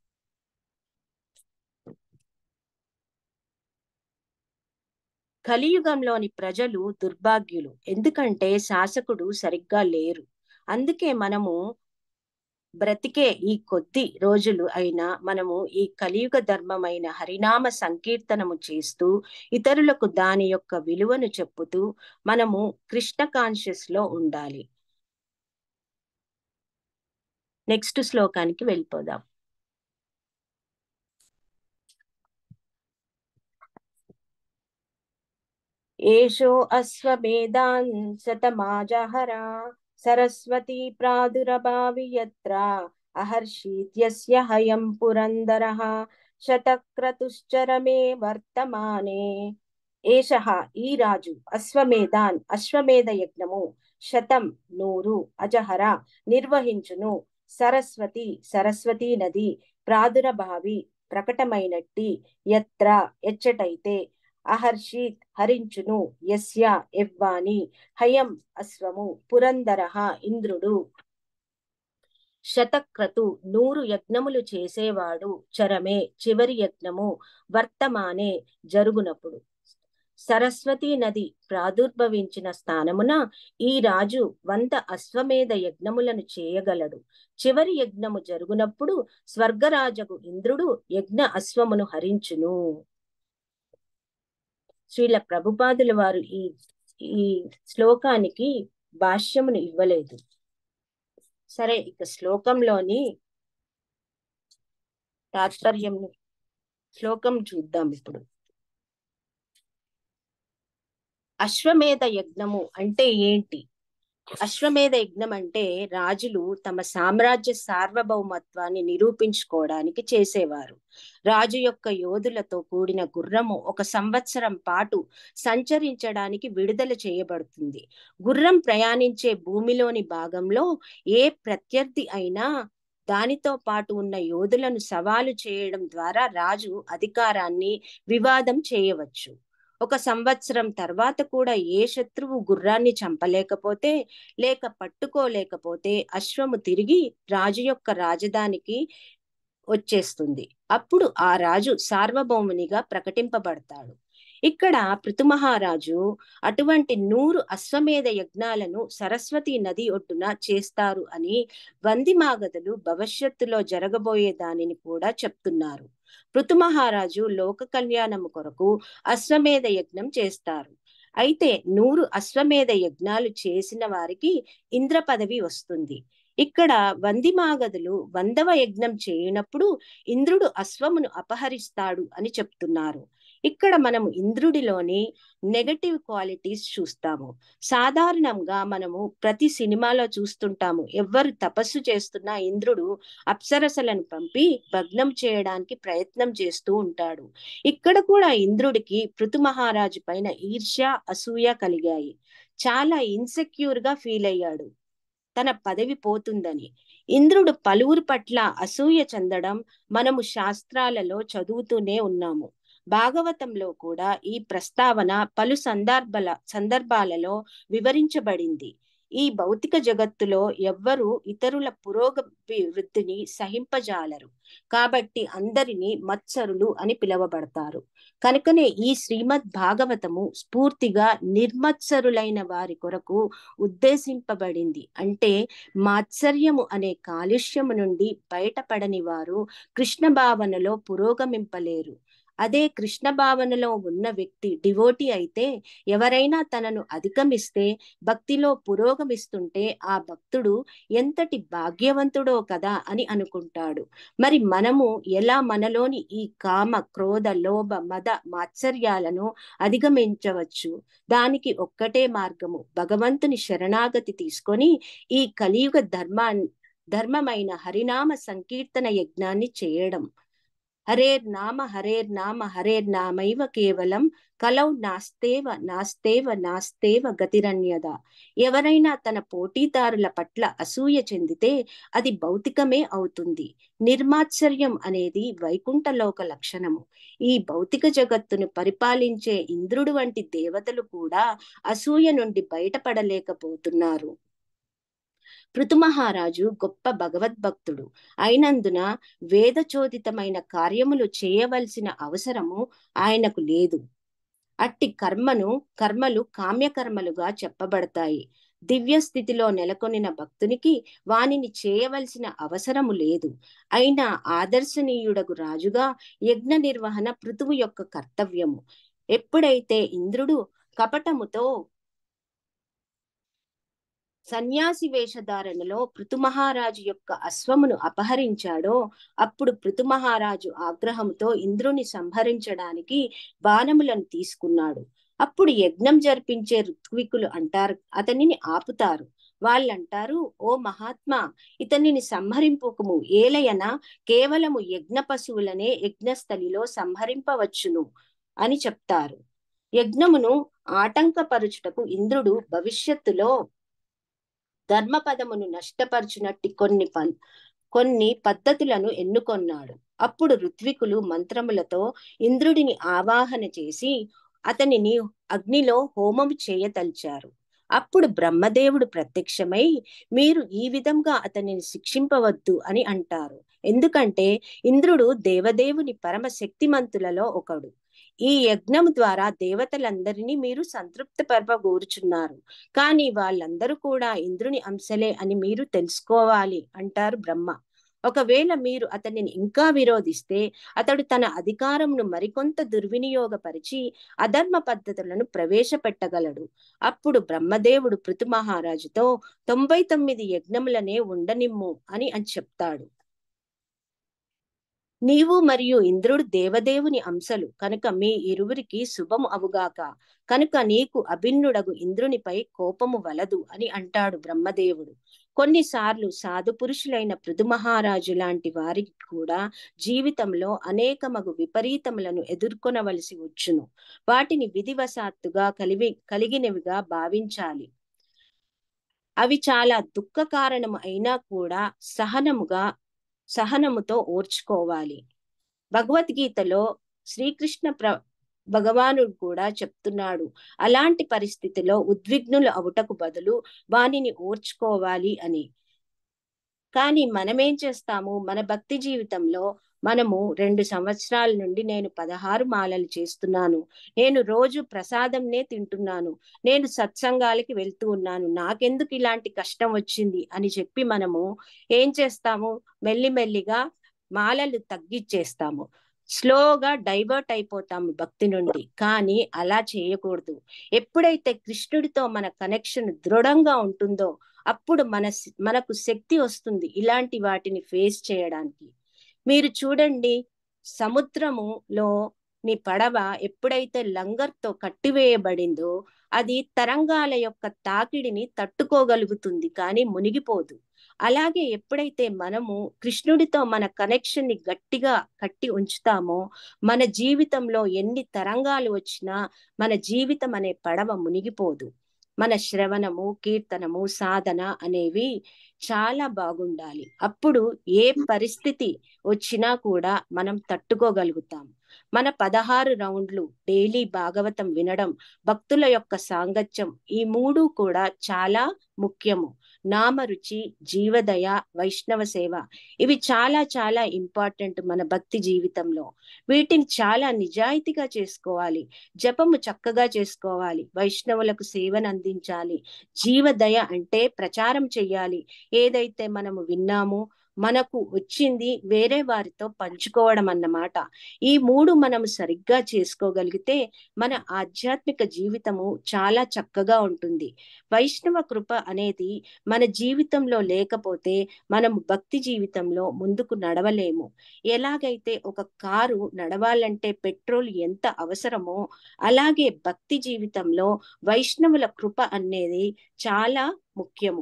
కలియుగంలోని ప్రజలు దుర్భాగ్యులు ఎందుకంటే శాసకుడు సరిగ్గా లేరు అందుకే మనము బ్రతికే ఈ కొద్ది రోజులు అయినా మనము ఈ కలియుగ ధర్మమైన హరినామ సంకీర్తనము చేస్తూ ఇతరులకు దాని యొక్క విలువను చెప్పుతూ మనము కృష్ణ కాన్షియస్ లో ఉండాలి నెక్స్ట్ శ్లోకానికి వెళ్ళిపోదాం ఏషో అశ్వమేధాన్ శతమాజహరా సరస్వతీ ప్రాదురభావి యత్ర అహర్షీత్యస్య హయం పురందరః శతక్రతుశ్చరమే వర్తమానే ఏషః ఈ రాజు అశ్వమేధాన్ అశ్వమేధ యజ్ఞము శతం నూరు అజహర నిర్వహించును సరస్వతి సరస్వతీ నది ప్రాదురభావి ప్రకటమైనట్టి ఎత్ర ఎచ్చటైతే అహర్షిత్ హరించును యస్య ఎవ్వాని హయం అశ్వము పురందర ఇంద్రుడు శతక్రతు నూరు యజ్ఞములు చేసేవాడు చరమే చివరి యజ్ఞము వర్తమానే జరుగునప్పుడు సరస్వతీ నది ప్రాదుర్భవించిన స్థానమున ఈ రాజు వంద అశ్వమేధ యజ్ఞములను చేయగలడు చివరి యజ్ఞము జరుగునప్పుడు స్వర్గరాజగు ఇంద్రుడు యజ్ఞ అశ్వమును హరించును శ్రీల ప్రభుపాదుల వారు ఈ ఈ శ్లోకానికి భాష్యమును ఇవ్వలేదు సరే ఇక శ్లోకంలోని తాత్పర్యం శ్లోకం చూద్దాం ఇప్పుడు అశ్వమేధ యజ్ఞము అంటే ఏంటి అశ్వమేధ యజ్ఞం అంటే రాజులు తమ సామ్రాజ్య సార్వభౌమత్వాన్ని నిరూపించుకోవడానికి చేసేవారు రాజు యొక్క యోధులతో కూడిన గుర్రము ఒక సంవత్సరం పాటు సంచరించడానికి విడుదల చేయబడుతుంది గుర్రం ప్రయాణించే భూమిలోని భాగంలో ఏ ప్రత్యర్థి అయినా దానితో పాటు ఉన్న యోధులను సవాలు చేయడం ద్వారా రాజు అధికారాన్ని వివాదం చేయవచ్చు ఒక సంవత్సరం తర్వాత కూడా ఏ శత్రువు గుర్రాన్ని చంపలేకపోతే లేక పట్టుకోలేకపోతే అశ్వము తిరిగి రాజు యొక్క రాజధానికి వచ్చేస్తుంది అప్పుడు ఆ రాజు సార్వభౌమునిగా ప్రకటింపబడతాడు ఇక్కడ పృథుమహారాజు అటువంటి నూరు అశ్వమేధ యజ్ఞాలను సరస్వతి నది ఒడ్డున చేస్తారు అని వందిమాగదులు భవిష్యత్తులో జరగబోయే దానిని కూడా చెప్తున్నారు పృథుమహారాజు లోక కళ్యాణము కొరకు అశ్వమేధ యజ్ఞం చేస్తారు అయితే నూరు అశ్వమేధ యజ్ఞాలు చేసిన వారికి ఇంద్ర పదవి వస్తుంది ఇక్కడ వందిమాగదులు వందవ యజ్ఞం చేయనప్పుడు ఇంద్రుడు అశ్వమును అపహరిస్తాడు అని చెప్తున్నారు ఇక్కడ మనము ఇంద్రుడిలోని నెగటివ్ క్వాలిటీస్ చూస్తాము సాధారణంగా మనము ప్రతి సినిమాలో చూస్తుంటాము ఎవ్వరు తపస్సు చేస్తున్నా ఇంద్రుడు అప్సరసలను పంపి భగ్నం చేయడానికి ప్రయత్నం చేస్తూ ఉంటాడు ఇక్కడ కూడా ఇంద్రుడికి పృథు మహారాజు పైన ఈర్ష్య అసూయ కలిగాయి చాలా ఇన్సెక్యూర్ గా ఫీల్ అయ్యాడు తన పదవి పోతుందని ఇంద్రుడు పలువురు పట్ల అసూయ చెందడం మనము శాస్త్రాలలో చదువుతూనే ఉన్నాము భాగవతంలో కూడా ఈ ప్రస్తావన పలు సందర్భాల సందర్భాలలో వివరించబడింది ఈ భౌతిక జగత్తులో ఎవ్వరూ ఇతరుల పురోగభివృద్ధిని సహింపజాలరు కాబట్టి అందరినీ మత్సరులు అని పిలువబడతారు కనుకనే ఈ శ్రీమద్ భాగవతము స్ఫూర్తిగా నిర్మత్సరులైన వారి కొరకు ఉద్దేశింపబడింది అంటే మాత్సర్యము అనే కాలుష్యము నుండి బయటపడని వారు కృష్ణ భావనలో పురోగమింపలేరు అదే కృష్ణ భావనలో ఉన్న వ్యక్తి డివోటీ అయితే ఎవరైనా తనను అధిగమిస్తే భక్తిలో పురోగమిస్తుంటే ఆ భక్తుడు ఎంతటి భాగ్యవంతుడో కదా అని అనుకుంటాడు మరి మనము ఎలా మనలోని ఈ కామ క్రోధ లోభ మద మాత్సర్యాలను అధిగమించవచ్చు దానికి ఒక్కటే మార్గము భగవంతుని శరణాగతి తీసుకొని ఈ కలియుగ ధర్మా ధర్మమైన హరినామ సంకీర్తన యజ్ఞాన్ని చేయడం హరేర్ నామ హరేర్ నామ హరేర్ నామైవ కేవలం కలౌ నాస్తేవ నాస్తేవ నాస్తేవ గతిరన్యద ఎవరైనా తన పోటీదారుల పట్ల అసూయ చెందితే అది భౌతికమే అవుతుంది నిర్మాత్సర్యం అనేది వైకుంఠలోక లక్షణము ఈ భౌతిక జగత్తును పరిపాలించే ఇంద్రుడు వంటి దేవతలు కూడా అసూయ నుండి బయటపడలేకపోతున్నారు పృథుమహారాజు గొప్ప భగవద్భక్తుడు అయినందున వేదచోదితమైన కార్యములు చేయవలసిన అవసరము ఆయనకు లేదు అట్టి కర్మను కర్మలు కామ్యకర్మలుగా చెప్పబడతాయి దివ్య స్థితిలో నెలకొనిన భక్తునికి వానిని చేయవలసిన అవసరము లేదు అయినా ఆదర్శనీయుడగు రాజుగా యజ్ఞ నిర్వహణ పృథువు యొక్క కర్తవ్యము ఎప్పుడైతే ఇంద్రుడు కపటముతో సన్యాసి వేషధారణలో పృథుమహారాజు యొక్క అశ్వమును అపహరించాడో అప్పుడు పృథుమహారాజు ఆగ్రహంతో ఇంద్రుని సంహరించడానికి బాణములను తీసుకున్నాడు అప్పుడు యజ్ఞం జరిపించే ఋత్వికులు అంటారు అతనిని ఆపుతారు వాళ్ళంటారు ఓ మహాత్మా ఇతనిని సంహరింపుకము ఏలయన కేవలము యజ్ఞ పశువులనే యజ్ఞస్థలిలో సంహరింపవచ్చును అని చెప్తారు యజ్ఞమును ఆటంకపరుచుటకు ఇంద్రుడు భవిష్యత్తులో ధర్మపదమును నష్టపరచునట్టి కొన్ని పన్ కొన్ని పద్ధతులను ఎన్నుకొన్నాడు అప్పుడు ఋత్వికులు మంత్రములతో ఇంద్రుడిని ఆవాహన చేసి అతనిని అగ్నిలో హోమము చేయతలిచారు అప్పుడు బ్రహ్మదేవుడు ప్రత్యక్షమై మీరు ఈ విధంగా అతనిని శిక్షింపవద్దు అని అంటారు ఎందుకంటే ఇంద్రుడు దేవదేవుని పరమ శక్తిమంతులలో ఒకడు ఈ యజ్ఞం ద్వారా దేవతలందరినీ మీరు సంతృప్తి పరపగోరుచున్నారు కానీ వాళ్ళందరూ కూడా ఇంద్రుని అంశలే అని మీరు తెలుసుకోవాలి అంటారు బ్రహ్మ ఒకవేళ మీరు అతనిని ఇంకా విరోధిస్తే అతడు తన అధికారంను మరికొంత దుర్వినియోగపరిచి అధర్మ పద్ధతులను ప్రవేశపెట్టగలడు అప్పుడు బ్రహ్మదేవుడు పృథు మహారాజుతో తొంభై తొమ్మిది యజ్ఞములనే ఉండనిమ్ము అని అని చెప్తాడు నీవు మరియు ఇంద్రుడు దేవదేవుని అంశలు కనుక మీ ఇరువురికి శుభము అవుగాక కనుక నీకు అభిన్నుడగు ఇంద్రునిపై కోపము వలదు అని అంటాడు బ్రహ్మదేవుడు కొన్నిసార్లు సాధు పురుషులైన పృథుమహారాజు లాంటి వారికి కూడా జీవితంలో అనేకమగు విపరీతములను ఎదుర్కొనవలసి వచ్చును వాటిని విధివశాత్తుగా కలిగి కలిగినవిగా భావించాలి అవి చాలా దుఃఖ కారణము అయినా కూడా సహనముగా సహనముతో ఓర్చుకోవాలి భగవద్గీతలో శ్రీకృష్ణ ప్ర భగవానుడు కూడా చెప్తున్నాడు అలాంటి పరిస్థితిలో ఉద్విగ్నులు అవుటకు బదులు వానిని ఓర్చుకోవాలి అని కానీ మనమేం చేస్తాము మన భక్తి జీవితంలో మనము రెండు సంవత్సరాల నుండి నేను పదహారు మాలలు చేస్తున్నాను నేను రోజు ప్రసాదంనే తింటున్నాను నేను సత్సంగాలకి వెళ్తూ ఉన్నాను నాకెందుకు ఇలాంటి కష్టం వచ్చింది అని చెప్పి మనము ఏం చేస్తాము మెల్లిమెల్లిగా మాలలు తగ్గిచ్చేస్తాము స్లోగా డైవర్ట్ అయిపోతాము భక్తి నుండి కానీ అలా చేయకూడదు ఎప్పుడైతే కృష్ణుడితో మన కనెక్షన్ దృఢంగా ఉంటుందో అప్పుడు మన మనకు శక్తి వస్తుంది ఇలాంటి వాటిని ఫేస్ చేయడానికి మీరు చూడండి సముద్రములో నీ పడవ ఎప్పుడైతే లంగర్తో కట్టివేయబడిందో అది తరంగాల యొక్క తాకిడిని తట్టుకోగలుగుతుంది కానీ మునిగిపోదు అలాగే ఎప్పుడైతే మనము కృష్ణుడితో మన కనెక్షన్ ని గట్టిగా కట్టి ఉంచుతామో మన జీవితంలో ఎన్ని తరంగాలు వచ్చినా మన జీవితం అనే పడవ మునిగిపోదు మన శ్రవణము కీర్తనము సాధన అనేవి చాలా బాగుండాలి అప్పుడు ఏ పరిస్థితి వచ్చినా కూడా మనం తట్టుకోగలుగుతాం మన పదహారు రౌండ్లు డైలీ భాగవతం వినడం భక్తుల యొక్క సాంగత్యం ఈ మూడు కూడా చాలా ముఖ్యము నామరుచి జీవదయ వైష్ణవ సేవ ఇవి చాలా చాలా ఇంపార్టెంట్ మన భక్తి జీవితంలో వీటిని చాలా నిజాయితీగా చేసుకోవాలి జపము చక్కగా చేసుకోవాలి వైష్ణవులకు సేవను అందించాలి జీవదయ అంటే ప్రచారం చెయ్యాలి ఏదైతే మనము విన్నామో మనకు వచ్చింది వేరే వారితో పంచుకోవడం అన్నమాట ఈ మూడు మనం సరిగ్గా చేసుకోగలిగితే మన ఆధ్యాత్మిక జీవితము చాలా చక్కగా ఉంటుంది వైష్ణవ కృప అనేది మన జీవితంలో లేకపోతే మనం భక్తి జీవితంలో ముందుకు నడవలేము ఎలాగైతే ఒక కారు నడవాలంటే పెట్రోల్ ఎంత అవసరమో అలాగే భక్తి జీవితంలో వైష్ణవుల కృప అనేది చాలా ముఖ్యము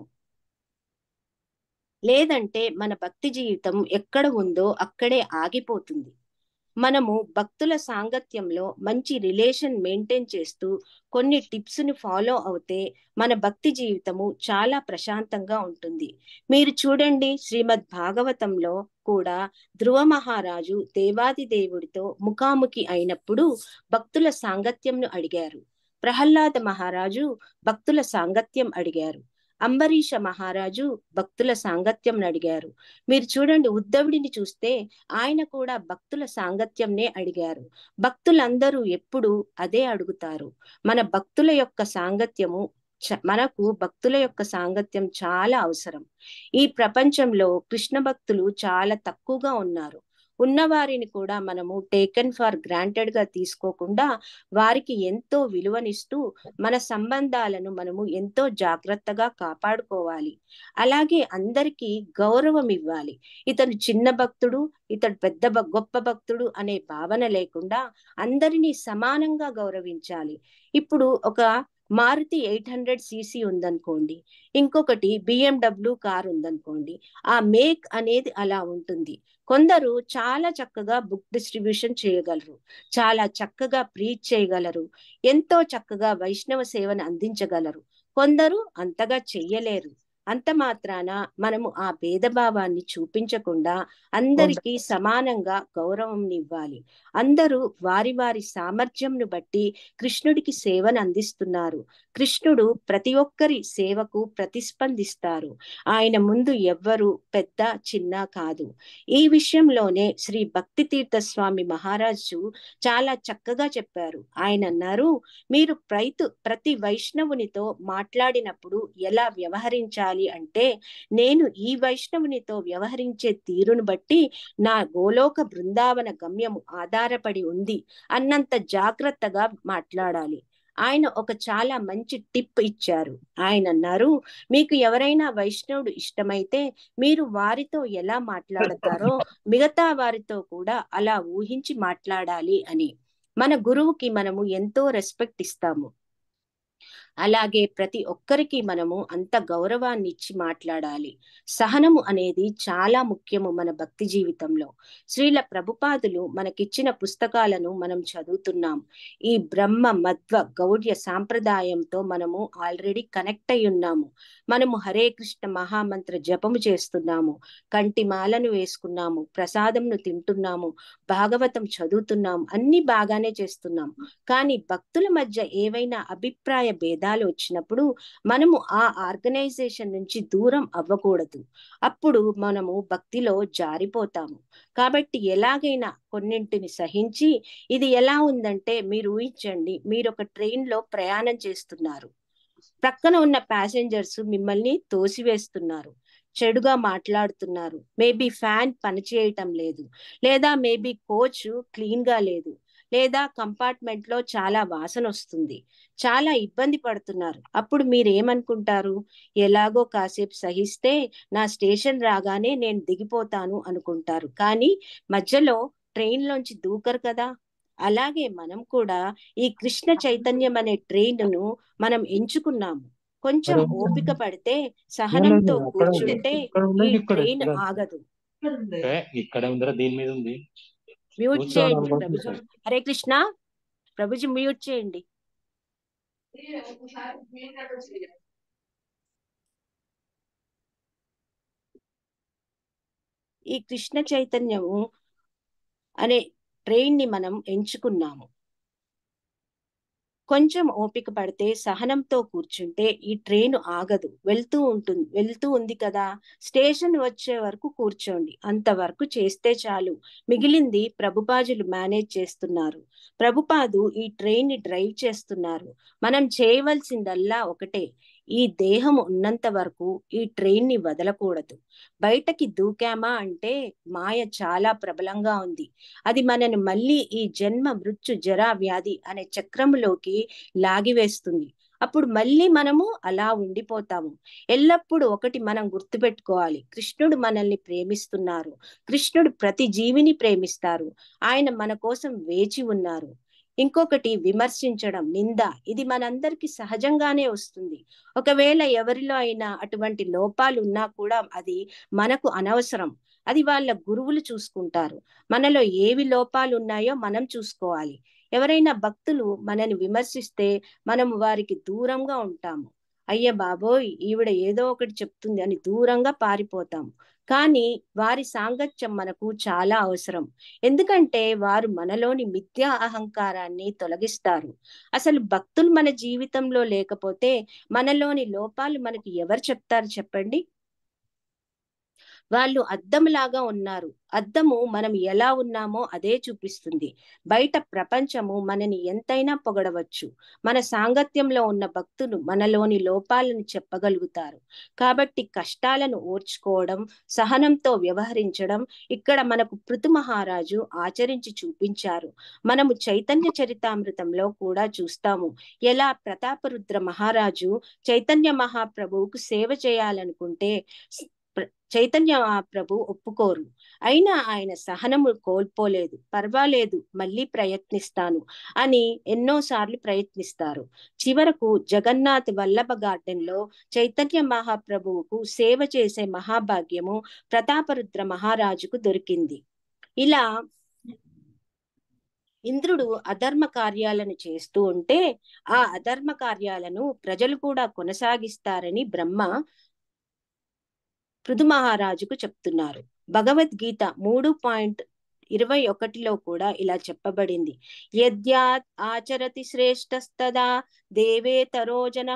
లేదంటే మన భక్తి జీవితం ఎక్కడ ఉందో అక్కడే ఆగిపోతుంది మనము భక్తుల సాంగత్యంలో మంచి రిలేషన్ మెయింటైన్ చేస్తూ కొన్ని టిప్స్ ని ఫాలో అవుతే మన భక్తి జీవితము చాలా ప్రశాంతంగా ఉంటుంది మీరు చూడండి శ్రీమద్ భాగవతంలో కూడా ధ్రువ మహారాజు దేవాది దేవుడితో ముఖాముఖి అయినప్పుడు భక్తుల సాంగత్యంను అడిగారు ప్రహ్లాద మహారాజు భక్తుల సాంగత్యం అడిగారు అంబరీష మహారాజు భక్తుల సాంగత్యం అడిగారు మీరు చూడండి ఉద్ధవుడిని చూస్తే ఆయన కూడా భక్తుల సాంగత్యంనే అడిగారు భక్తులందరూ ఎప్పుడు అదే అడుగుతారు మన భక్తుల యొక్క సాంగత్యము మనకు భక్తుల యొక్క సాంగత్యం చాలా అవసరం ఈ ప్రపంచంలో కృష్ణ భక్తులు చాలా తక్కువగా ఉన్నారు ఉన్నవారిని కూడా మనము టేకన్ ఫర్ గ్రాంటెడ్ గా తీసుకోకుండా వారికి ఎంతో విలువనిస్తూ మన సంబంధాలను మనము ఎంతో జాగ్రత్తగా కాపాడుకోవాలి అలాగే అందరికీ గౌరవం ఇవ్వాలి ఇతను చిన్న భక్తుడు ఇతడు పెద్ద గొప్ప భక్తుడు అనే భావన లేకుండా అందరినీ సమానంగా గౌరవించాలి ఇప్పుడు ఒక మారుతి ఎయిట్ హండ్రెడ్ సీసీ ఉందనుకోండి ఇంకొకటి బిఎండబ్ల్యూ కార్ ఉందనుకోండి ఆ మేక్ అనేది అలా ఉంటుంది కొందరు చాలా చక్కగా బుక్ డిస్ట్రిబ్యూషన్ చేయగలరు చాలా చక్కగా ప్రీచ్ చేయగలరు ఎంతో చక్కగా వైష్ణవ సేవను అందించగలరు కొందరు అంతగా చెయ్యలేరు అంత మాత్రాన మనము ఆ భేదభావాన్ని చూపించకుండా అందరికీ సమానంగా గౌరవం ఇవ్వాలి అందరూ వారి వారి సామర్థ్యంను బట్టి కృష్ణుడికి సేవను అందిస్తున్నారు కృష్ణుడు ప్రతి ఒక్కరి సేవకు ప్రతిస్పందిస్తారు ఆయన ముందు ఎవ్వరు పెద్ద చిన్న కాదు ఈ విషయంలోనే శ్రీ భక్తి తీర్థ స్వామి మహారాజు చాలా చక్కగా చెప్పారు ఆయన అన్నారు మీరు రైతు ప్రతి వైష్ణవునితో మాట్లాడినప్పుడు ఎలా వ్యవహరించాలి అంటే నేను ఈ వైష్ణవునితో వ్యవహరించే తీరును బట్టి నా గోలోక బృందావన గమ్యము ఆధారపడి ఉంది అన్నంత జాగ్రత్తగా మాట్లాడాలి ఆయన ఒక చాలా మంచి టిప్ ఇచ్చారు ఆయన అన్నారు మీకు ఎవరైనా వైష్ణవుడు ఇష్టమైతే మీరు వారితో ఎలా మాట్లాడతారో మిగతా వారితో కూడా అలా ఊహించి మాట్లాడాలి అని మన గురువుకి మనము ఎంతో రెస్పెక్ట్ ఇస్తాము అలాగే ప్రతి ఒక్కరికి మనము అంత గౌరవాన్ని ఇచ్చి మాట్లాడాలి సహనము అనేది చాలా ముఖ్యము మన భక్తి జీవితంలో శ్రీల ప్రభుపాదులు మనకిచ్చిన పుస్తకాలను మనం చదువుతున్నాం ఈ బ్రహ్మ మధ్వ గౌడ్య సాంప్రదాయంతో మనము ఆల్రెడీ కనెక్ట్ అయి ఉన్నాము మనము హరే కృష్ణ మహామంత్ర జపము చేస్తున్నాము కంటి మాలను వేసుకున్నాము ప్రసాదంను తింటున్నాము భాగవతం చదువుతున్నాము అన్ని బాగానే చేస్తున్నాం కానీ భక్తుల మధ్య ఏవైనా అభిప్రాయ భేదాలు వచ్చినప్పుడు మనము ఆ ఆర్గనైజేషన్ నుంచి దూరం అవ్వకూడదు అప్పుడు మనము భక్తిలో జారిపోతాము కాబట్టి ఎలాగైనా కొన్నింటిని సహించి ఇది ఎలా ఉందంటే మీరు ఊహించండి మీరు ఒక ట్రైన్ లో ప్రయాణం చేస్తున్నారు ప్రక్కన ఉన్న ప్యాసింజర్స్ మిమ్మల్ని తోసివేస్తున్నారు చెడుగా మాట్లాడుతున్నారు మేబీ ఫ్యాన్ పనిచేయటం లేదు లేదా మేబీ కోచ్ క్లీన్ గా లేదు లేదా కంపార్ట్మెంట్ లో చాలా వాసన వస్తుంది చాలా ఇబ్బంది పడుతున్నారు అప్పుడు మీరు ఏమనుకుంటారు ఎలాగో కాసేపు సహిస్తే నా స్టేషన్ రాగానే నేను దిగిపోతాను అనుకుంటారు కానీ మధ్యలో ట్రైన్ లోంచి దూకరు కదా అలాగే మనం కూడా ఈ కృష్ణ చైతన్యం అనే ట్రైన్ ను మనం ఎంచుకున్నాము కొంచెం ఓపిక పడితే సహనంతో కూర్చుంటే ఈ ట్రైన్ ఆగదు ఇక్కడ ఉందరా దీని మీద ఉంది మ్యూట్ చేయండి ప్రభుజీ హరే కృష్ణ ప్రభుజీ మ్యూట్ చేయండి ఈ కృష్ణ చైతన్యము అనే ట్రైన్ ని మనం ఎంచుకున్నాము కొంచెం ఓపిక పడితే సహనంతో కూర్చుంటే ఈ ట్రైన్ ఆగదు వెళ్తూ ఉంటుంది వెళ్తూ ఉంది కదా స్టేషన్ వచ్చే వరకు కూర్చోండి అంతవరకు చేస్తే చాలు మిగిలింది ప్రభుపాజులు మేనేజ్ చేస్తున్నారు ప్రభుపాదు ఈ ట్రైన్ ని డ్రైవ్ చేస్తున్నారు మనం చేయవలసిందల్లా ఒకటే ఈ దేహం ఉన్నంత వరకు ఈ ట్రైన్ ని వదలకూడదు బయటకి దూకామా అంటే మాయ చాలా ప్రబలంగా ఉంది అది మనని మళ్ళీ ఈ జన్మ మృత్యు జరా వ్యాధి అనే చక్రములోకి లాగివేస్తుంది అప్పుడు మళ్ళీ మనము అలా ఉండిపోతాము ఎల్లప్పుడూ ఒకటి మనం గుర్తుపెట్టుకోవాలి కృష్ణుడు మనల్ని ప్రేమిస్తున్నారు కృష్ణుడు ప్రతి జీవిని ప్రేమిస్తారు ఆయన మన కోసం వేచి ఉన్నారు ఇంకొకటి విమర్శించడం నింద ఇది మనందరికి సహజంగానే వస్తుంది ఒకవేళ ఎవరిలో అయినా అటువంటి లోపాలు ఉన్నా కూడా అది మనకు అనవసరం అది వాళ్ళ గురువులు చూసుకుంటారు మనలో ఏవి లోపాలు ఉన్నాయో మనం చూసుకోవాలి ఎవరైనా భక్తులు మనని విమర్శిస్తే మనం వారికి దూరంగా ఉంటాము అయ్య బాబోయ్ ఈవిడ ఏదో ఒకటి చెప్తుంది అని దూరంగా పారిపోతాం కానీ వారి సాంగత్యం మనకు చాలా అవసరం ఎందుకంటే వారు మనలోని మిథ్యా అహంకారాన్ని తొలగిస్తారు అసలు భక్తులు మన జీవితంలో లేకపోతే మనలోని లోపాలు మనకి ఎవరు చెప్తారు చెప్పండి వాళ్ళు అద్దంలాగా ఉన్నారు అద్దము మనం ఎలా ఉన్నామో అదే చూపిస్తుంది బయట ప్రపంచము మనని ఎంతైనా పొగడవచ్చు మన సాంగత్యంలో ఉన్న భక్తులు మనలోని లోపాలను చెప్పగలుగుతారు కాబట్టి కష్టాలను ఓర్చుకోవడం సహనంతో వ్యవహరించడం ఇక్కడ మనకు పృథు మహారాజు ఆచరించి చూపించారు మనము చైతన్య చరితామృతంలో కూడా చూస్తాము ఎలా ప్రతాపరుద్ర మహారాజు చైతన్య మహాప్రభువుకు సేవ చేయాలనుకుంటే చైతన్య మహాప్రభు ఒప్పుకోరు అయినా ఆయన సహనము కోల్పోలేదు పర్వాలేదు మళ్ళీ ప్రయత్నిస్తాను అని ఎన్నోసార్లు ప్రయత్నిస్తారు చివరకు జగన్నాథ్ వల్లభ గార్డెన్ లో చైతన్య మహాప్రభువుకు సేవ చేసే మహాభాగ్యము ప్రతాపరుద్ర మహారాజుకు దొరికింది ఇలా ఇంద్రుడు అధర్మ కార్యాలను చేస్తూ ఉంటే ఆ అధర్మ కార్యాలను ప్రజలు కూడా కొనసాగిస్తారని బ్రహ్మ పృథు మహారాజుకు చెప్తున్నారు భగవద్గీత మూడు పాయింట్ ఇరవై ఒకటిలో కూడా ఇలా చెప్పబడింది యద్యాత్ ఆచరతి శ్రేష్టస్తదా దేవే తరోజన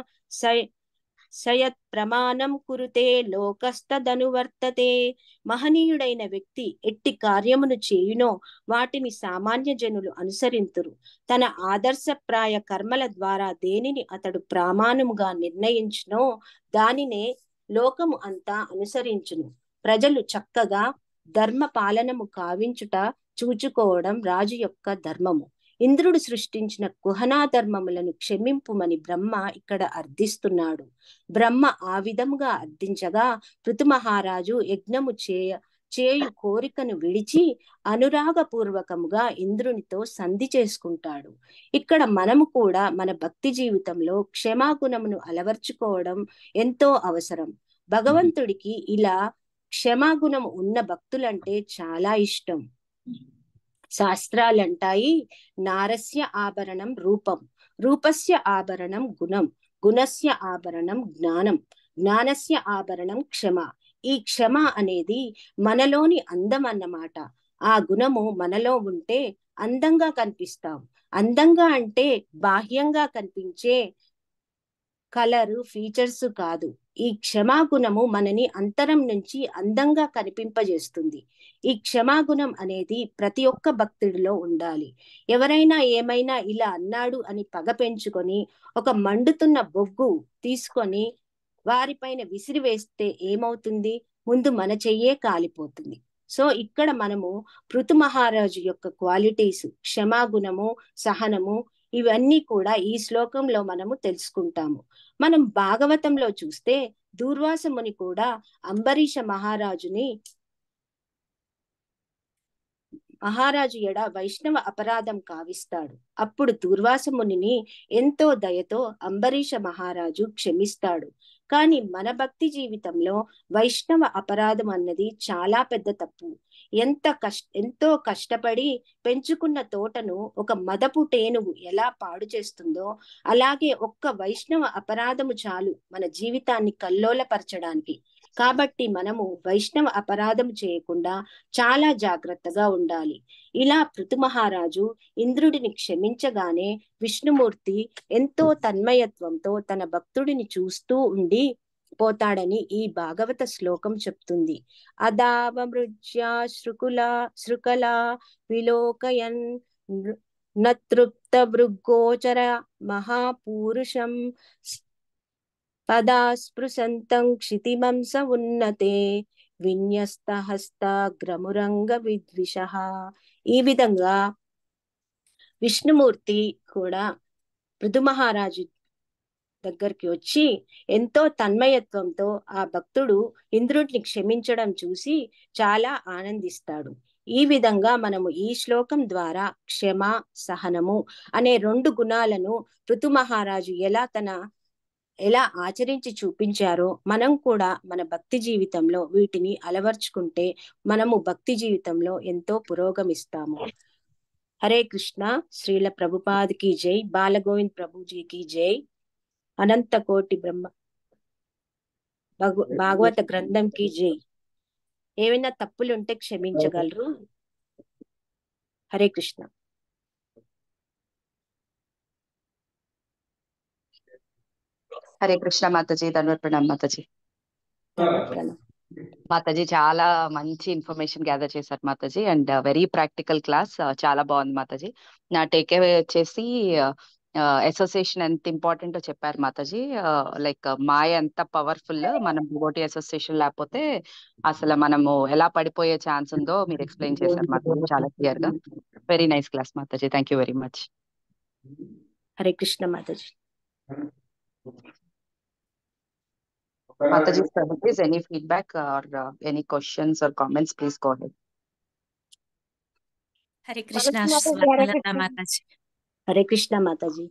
సయత్ ప్రమాణం కురుతే లోకస్తదనువర్తతే మహనీయుడైన వ్యక్తి ఎట్టి కార్యమును చేయునో వాటిని సామాన్య జనులు అనుసరింతురు తన ఆదర్శప్రాయ కర్మల ద్వారా దేనిని అతడు ప్రామాణముగా నిర్ణయించునో దానినే లోకము అంతా అనుసరించును ప్రజలు చక్కగా ధర్మ పాలనము కావించుట చూచుకోవడం రాజు యొక్క ధర్మము ఇంద్రుడు సృష్టించిన కుహనా ధర్మములను క్షమింపుమని బ్రహ్మ ఇక్కడ అర్థిస్తున్నాడు బ్రహ్మ ఆ విధముగా అర్థించగా పృథు మహారాజు యజ్ఞము చేయ చేయు కోరికను విడిచి అనురాగపూర్వకముగా ఇంద్రునితో సంధి చేసుకుంటాడు ఇక్కడ మనము కూడా మన భక్తి జీవితంలో క్షమాగుణమును అలవర్చుకోవడం ఎంతో అవసరం భగవంతుడికి ఇలా క్షమాగుణం ఉన్న భక్తులంటే చాలా ఇష్టం శాస్త్రాలంటాయి నారస్య ఆభరణం రూపం రూపస్య ఆభరణం గుణం గుణస్య ఆభరణం జ్ఞానం జ్ఞానస్య ఆభరణం క్షమ ఈ క్షమ అనేది మనలోని అందం అన్నమాట ఆ గుణము మనలో ఉంటే అందంగా కనిపిస్తాం అందంగా అంటే బాహ్యంగా కనిపించే కలరు ఫీచర్స్ కాదు ఈ క్షమాగుణము మనని అంతరం నుంచి అందంగా కనిపింపజేస్తుంది ఈ క్షమాగుణం అనేది ప్రతి ఒక్క భక్తుడిలో ఉండాలి ఎవరైనా ఏమైనా ఇలా అన్నాడు అని పగ పెంచుకొని ఒక మండుతున్న బొగ్గు తీసుకొని వారిపైన విసిరి వేస్తే ఏమవుతుంది ముందు మన చెయ్యే కాలిపోతుంది సో ఇక్కడ మనము పృథు మహారాజు యొక్క క్వాలిటీస్ క్షమాగుణము సహనము ఇవన్నీ కూడా ఈ శ్లోకంలో మనము తెలుసుకుంటాము మనం భాగవతంలో చూస్తే దూర్వాసముని కూడా అంబరీష మహారాజుని మహారాజు ఎడ వైష్ణవ అపరాధం కావిస్తాడు అప్పుడు దూర్వాసమునిని ఎంతో దయతో అంబరీష మహారాజు క్షమిస్తాడు కానీ మన భక్తి జీవితంలో వైష్ణవ అపరాధం అన్నది చాలా పెద్ద తప్పు ఎంత కష్ట ఎంతో కష్టపడి పెంచుకున్న తోటను ఒక మదపు టేనుగు ఎలా పాడు చేస్తుందో అలాగే ఒక్క వైష్ణవ అపరాధము చాలు మన జీవితాన్ని కల్లోలపరచడానికి కాబట్టి మనము వైష్ణవ అపరాధం చేయకుండా చాలా జాగ్రత్తగా ఉండాలి ఇలా పృథు మహారాజు ఇంద్రుడిని క్షమించగానే విష్ణుమూర్తి ఎంతో తన్మయత్వంతో తన భక్తుడిని చూస్తూ ఉండి పోతాడని ఈ భాగవత శ్లోకం చెప్తుంది అదావమృజ్యా శృకుల శృకల విలోకయన్ నతృప్త భృగోచర మహాపూరుషం పదా స్పృశంతం క్షితిమంస ఉన్నతే విన్యస్త హస్తాగ్రమురంగ విద్విష ఈ విధంగా విష్ణుమూర్తి కూడా పృథు మహారాజు దగ్గరికి వచ్చి ఎంతో తన్మయత్వంతో ఆ భక్తుడు ఇంద్రుడిని క్షమించడం చూసి చాలా ఆనందిస్తాడు ఈ విధంగా మనము ఈ శ్లోకం ద్వారా క్షమ సహనము అనే రెండు గుణాలను ఋతు మహారాజు ఎలా తన ఎలా ఆచరించి చూపించారో మనం కూడా మన భక్తి జీవితంలో వీటిని అలవర్చుకుంటే మనము భక్తి జీవితంలో ఎంతో పురోగమిస్తాము హరే కృష్ణ శ్రీల ప్రభుపాదికి జై బాలగోవింద్ ప్రభుజీకి జై అనంత కోటి బ్రహ్మ భగవ భాగవత గ్రంథంకి జై ఏమైనా తప్పులుంటే క్షమించగలరు హరే కృష్ణ హరే కృష్ణ మాతాజీ ధన్వర్ ప్రణామ్ మాతాజీ ధన్యవాదాలు ప్రణామ్. మాతాజీ చాలా మంచి ఇన్ఫర్మేషన్ గ్యాదర్ చేశారు మాతాజీ అండ్ వెరీ ప్రాక్టికల్ క్లాస్ చాలా బాగుంది మాతాజీ నా టేక్ అవే వచ్చేసి అసోసియేషన్ ఎంత ఇంపార్టెంట్ చెప్పారు మాతాజీ లైక్ మాయ ఎంత పవర్ఫుల్ మనం డివోటీ అసోసియేషన్ లేకపోతే అసలు మనము ఎలా పడిపోయే ఛాన్స్ ఉందో మీరు ఎక్స్ప్లెయిన్ చేశారు మాతాజీ చాలా క్లియర్ గా వెరీ నైస్ క్లాస్ మాతాజీ thank you very much Hare Krishna మాతాజీ మాతాజీ please any feedback or any questions or comments please go ahead Hare Krishna మాతాజీ, హరే స్వాగతం కృష్ణ. మాతాజీ హరే కృష్ణ మాతాజీ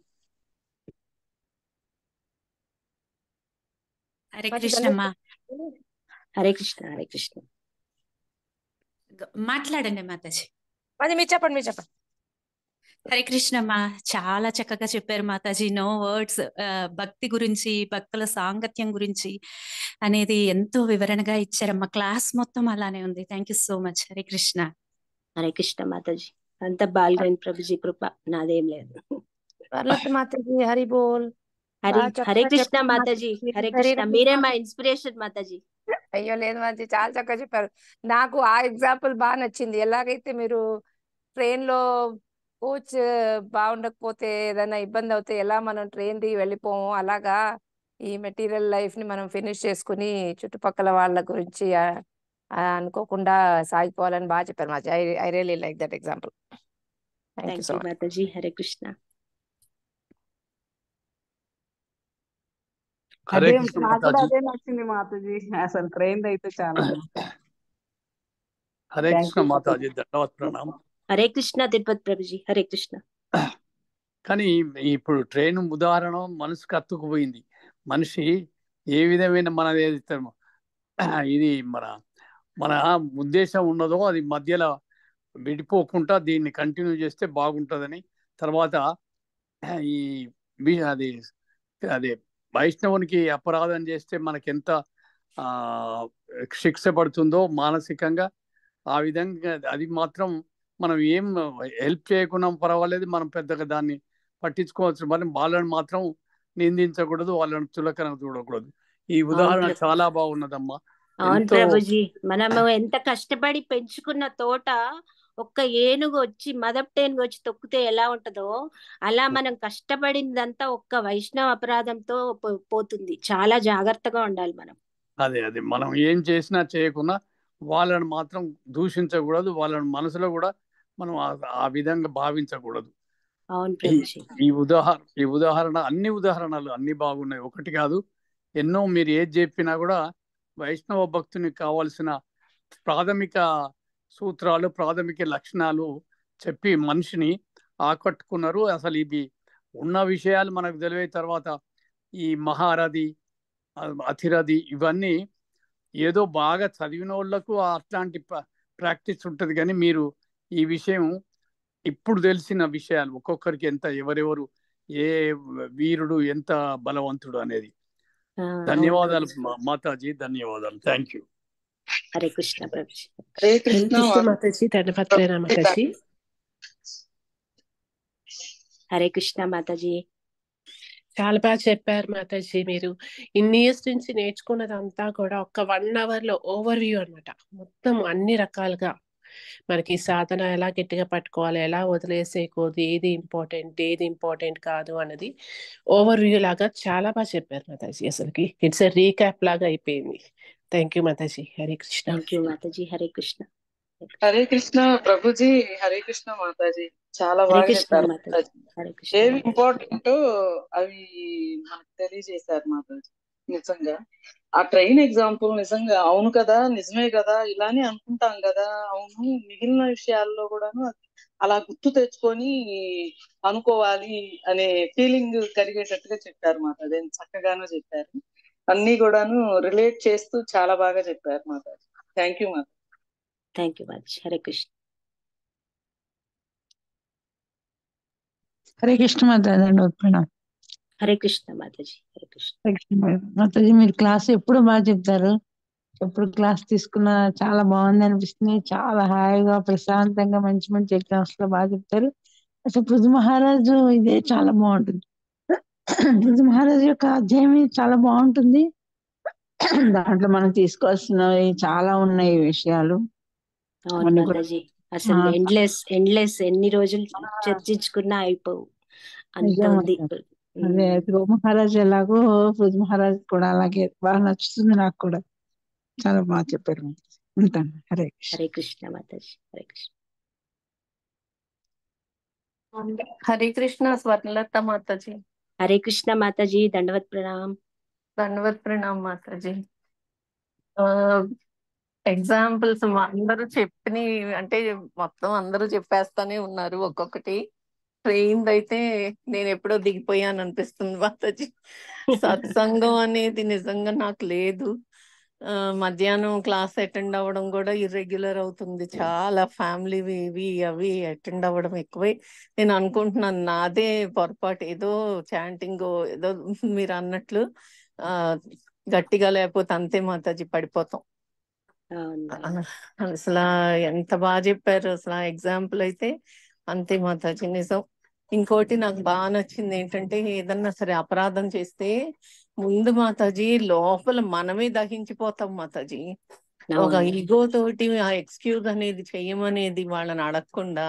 హరే మాతాజీ, కృష్ణమ్మా హరే కృష్ణ హరే కృష్ణ గ- మాట్లాడండి మాతాజీ అది మీరు చెప్పండి మీరు చెప్పండి హరే కృష్ణమ్మా చాలా చక్కగా చెప్పారు మాతాజీ నో వర్డ్స్ భక్తి గురించి భక్తుల సాంగత్యం గురించి అనేది ఎంతో వివరణగా ఇచ్చారమ్మా క్లాస్ మొత్తం అలానే ఉంది thank you so much Hare Krishna Hare Krishna మాతాజీ అంత బాల్గోవింద్ ప్రభుజీ కృప నాదేం లేదు వరలక్ష్మి మాతాజీ హరి బోల్ హరి బాగా చక్కగా హరే కృష్ణ చెప్పారు మాతాజీ మాతాజీ. హరే హరే కృష్ణ కృష్ణ. మీరే మా ఇన్స్పిరేషన్ మాతాజీ అయ్యో లేదు మాతాజీ చాలా చక్కగా చెప్పారు నాకు ఆ ఎగ్జాంపుల్ బాగా నచ్చింది ఎలాగైతే మీరు ట్రైన్ లో కోచ్ బాగుండకపోతే ఏదైనా ఇబ్బంది అవుతే ఎలా మనం ట్రైన్ ది వెళ్ళిపోము అలాగా ఈ మెటీరియల్ లైఫ్ ని మనం ఫినిష్ చేసుకుని చుట్టుపక్కల వాళ్ళ గురించి ఆ, ఆ, అనుకోకుండా సాగిపోవాలని బాగా చెప్పారు మాతాజీ I I really like that example thank you thank so you much మాతాజీ హరే కృష్ణ హరే అదే కృష్ణ నాకు కూడా మాతాజీ అదే నచ్చింది మాతాజీ అసలు ట్రైన్ అయితే చాలా హరే థ్యాంక్ కృష్ణ యూ మాతాజీ ధన్యవాద ప్రణామం హరే కృష్ణ తిరుపతి ప్రభుజీ హరే కృష్ణ కానీ ఇప్పుడు ట్రైన్ ఉదాహరణ మనసుకు అత్తుకుపోయింది మనిషి ఏ విధమైన మన ఏదైతే ఇది మన మన ఉద్దేశం ఉన్నదో అది మధ్యలో విడిపోకుండా దీన్ని కంటిన్యూ చేస్తే బాగుంటుందని తర్వాత ఈ వి- అది అదే వైష్ణవునికి అపరాధం చేస్తే మనకి ఎంత ఆ, శిక్ష పడుతుందో మానసికంగా ఆ విధంగా అది మాత్రం మనం ఏం హెల్ప్ చేయకుండా పర్వాలేదు మనం పెద్దగా దాన్ని పట్టించుకోవచ్చు మరి వాళ్ళని మాత్రం నిందించకూడదు వాళ్ళని చులకన చూడకూడదు ఈ ఉదాహరణ ప్రభు. చాలా బాగున్నదమ్మా అవును ఎంతో ప్రభుజీ మనము ఎంత కష్టపడి పెంచుకున్న తోట ఒక్క ఏనుగు వచ్చి మదప్ టేనుగు వచ్చి తొక్కితే ఎలా ఉంటదో అలా మనం కష్టపడిందంతా ఒక్క వైష్ణవ అపరాధంతో పో- పోతుంది చాలా జాగ్రత్తగా ఉండాలి మనం అదే అదే మనం ఏం చేసినా చేయకుండా వాళ్ళని మాత్రం దూషించకూడదు వాళ్ళని మనసులో కూడా మనం ఆ- ఆ విధంగా భావించకూడదు అవును ఈ ప్రభుజీ ఈ ఉదాహరణ ఈ ఉదాహరణ అన్ని ఉదాహరణలు అన్ని బాగున్నాయి ఒకటి కాదు ఎన్నో మీరు ఏది చెప్పినా కూడా వైష్ణవ భక్తునికి కావాల్సిన ప్రాథమిక సూత్రాలు ప్రాథమిక లక్షణాలు చెప్పి మనిషిని ఆకట్టుకున్నారు అసలు ఇవి ఉన్న విషయాలు మనకు తెలివే తర్వాత ఈ మహారథి ఆ, అతిరథి ఇవన్నీ ఏదో బాగా చదివిన వాళ్ళకు అట్లాంటి ప్ర- ప్రాక్టీస్ ఉంటుంది కానీ మీరు ఈ విషయం ఇప్పుడు తెలిసిన విషయాలు ఒక్కొక్కరికి ఎంత ఎవరెవరు ఏ వీరుడు ఎంత బలవంతుడు అనేది ఆ, అవును ధన్యవాదాలు ప్రభుజీ. మా- మాతాజీ ధన్యవాదాలు థ్యాంక్ యూ హరే కృష్ణ ప్రభుజీ హరే హరే కృష్ణ కృష్ణ మాతాజీ ధన్యవాద ప్రేరణ మాతాజీ హరే కృష్ణ మాతాజీ చాలా బాగా చెప్పారు మాతాజీ మీరు ఇన్ని ఇయర్స్ నుంచి నేర్చుకున్నదంతా కూడా ఒక్క వన్ అవర్ లో ఓవర్ వ్యూ అనమాట మొత్తం అన్ని రకాలుగా మనకి సాధన ఎలా గట్టిగా పట్టుకోవాలి ఎలా వదిలేసేయకూడదు ఏది ఇంపార్టెంట్ ఏది ఇంపార్టెంట్ కాదు అన్నది ఓవర్ వ్యూ లాగా చాలా బాగా చెప్పారు మాతాజీ అసలుకి ఇట్స్ రీక్యాప్ లాగా అయిపోయింది థ్యాంక్ యూ మాతాజీ హరే కృష్ణ థ్యాంక్ యూ మాతాజీ హరే కృష్ణ హరే కృష్ణ ప్రభుజీ హరే కృష్ణ మాతాజీ చాలా హరే బాగా కృష్ణ చెప్పారు మాతాజీ మాతాజీ హరే కృష్ణ ఏవి మాతాజీ ఇంపార్టెంట్ అవి మనకు తెలియజేశారు మాతాజీ నిజంగా ఆ ట్రైన్ ఎగ్జాంపుల్ నిజంగా అవును కదా నిజమే కదా ఇలానే అనుకుంటాం కదా అవును మిగిలిన విషయాల్లో కూడాను అలా గుర్తు తెచ్చుకొని అనుకోవాలి అనే ఫీలింగ్ కలిగేటట్టుగా చెప్పారు మాతాజీ చక్కగానే చెప్పారు అన్ని కూడాను రిలేట్ చేస్తూ చాలా బాగా చెప్పారు మాతాజీ థ్యాంక్ యూ మాతాజీ థ్యాంక్ యూ మాతాజీ హరే కృష్ణ హరే కృష్ణ మాతాజీ ప్రణాం హరే కృష్ణ మాతాజీ హరే కృష్ణ హరే కృష్ణ మేడం. మాతాజీ మీరు క్లాస్ ఎప్పుడు బాగా చెప్తారు ఎప్పుడు క్లాస్ తీసుకున్నా చాలా బాగుంది అనిపిస్తుంది చాలా హాయిగా ప్రశాంతంగా మంచి మంచి ఎగ్జామ్స్ లో బాగా చెప్తారు అసలు పృథు మహారాజు ఇదే చాలా బాగుంటుంది పృథు మహారాజు యొక్క అధ్యాయం ఇది చాలా బాగుంటుంది దాంట్లో మనం తీసుకోవాల్సినవి చాలా ఉన్నాయి విషయాలు అవును అన్ని కూడా మాతాజీ అసలు ఆ, ఎండ్లెస్ ఎండ్లెస్ ఎన్ని రోజులు చర్చించుకున్నా అయిపోవు అంత నిజం ఉంది మాతాజీ. అదే ధ్రువ మహారాజు ఎలాగో పృథు మహారాజు కూడా అలాగే బాగా నచ్చుతుంది నాకు కూడా చాలా బాగా చెప్పారు మాతాజీ. ఉంటాను హరే కృష్ణ హరే కృష్ణ మాతాజీ హరే కృష్ణ హరే కృష్ణ స్వర్ణలత మాతాజీ హరే కృష్ణ మాతాజీ దండవత్ ప్రణామ్ దండవత్ ప్రణామ్ మాతాజీ ఎగ్జాంపుల్స్ అందరూ చెప్పిన అంటే మొత్తం అందరూ చెప్పేస్తానే ఉన్నారు ఒక్కొక్కటి ట్రైన్ అయితే నేను ఎప్పుడో దిగిపోయాను అనిపిస్తుంది మాతాజీ సత్సంగం అనేది నిజంగా నాకు లేదు ఆ, మధ్యాహ్నం క్లాస్ అటెండ్ అవ్వడం కూడా ఇర్రెగ్యులర్ అవుతుంది చాలా ఫ్యామిలీ ఇవి అవి అటెండ్ అవ్వడం ఎక్కువై నేను అనుకుంటున్నాను నాదే పొరపాటు ఏదో చాంటింగ్ ఏదో మీరు అన్నట్లు ఆ గట్టిగా లేకపోతే అంతే మాతాజీ పడిపోతాం అవును ఆ, మేడం అసలు ఎంత బాగా చెప్పారు అసలు ఎగ్జాంపుల్ అయితే అంతే మాతాజీ నిజం ఇంకోటి నాకు బాగా నచ్చింది ఏంటంటే ఏదన్నా సరే అపరాధం చేస్తే ముందు మాతాజీ లోపల మనమే దహించిపోతాం మాతాజీ ఒక అవును ఈగో తోటి ఆ ఎక్స్క్యూజ్ అనేది చెయ్యమనేది వాళ్ళని అడగకుండా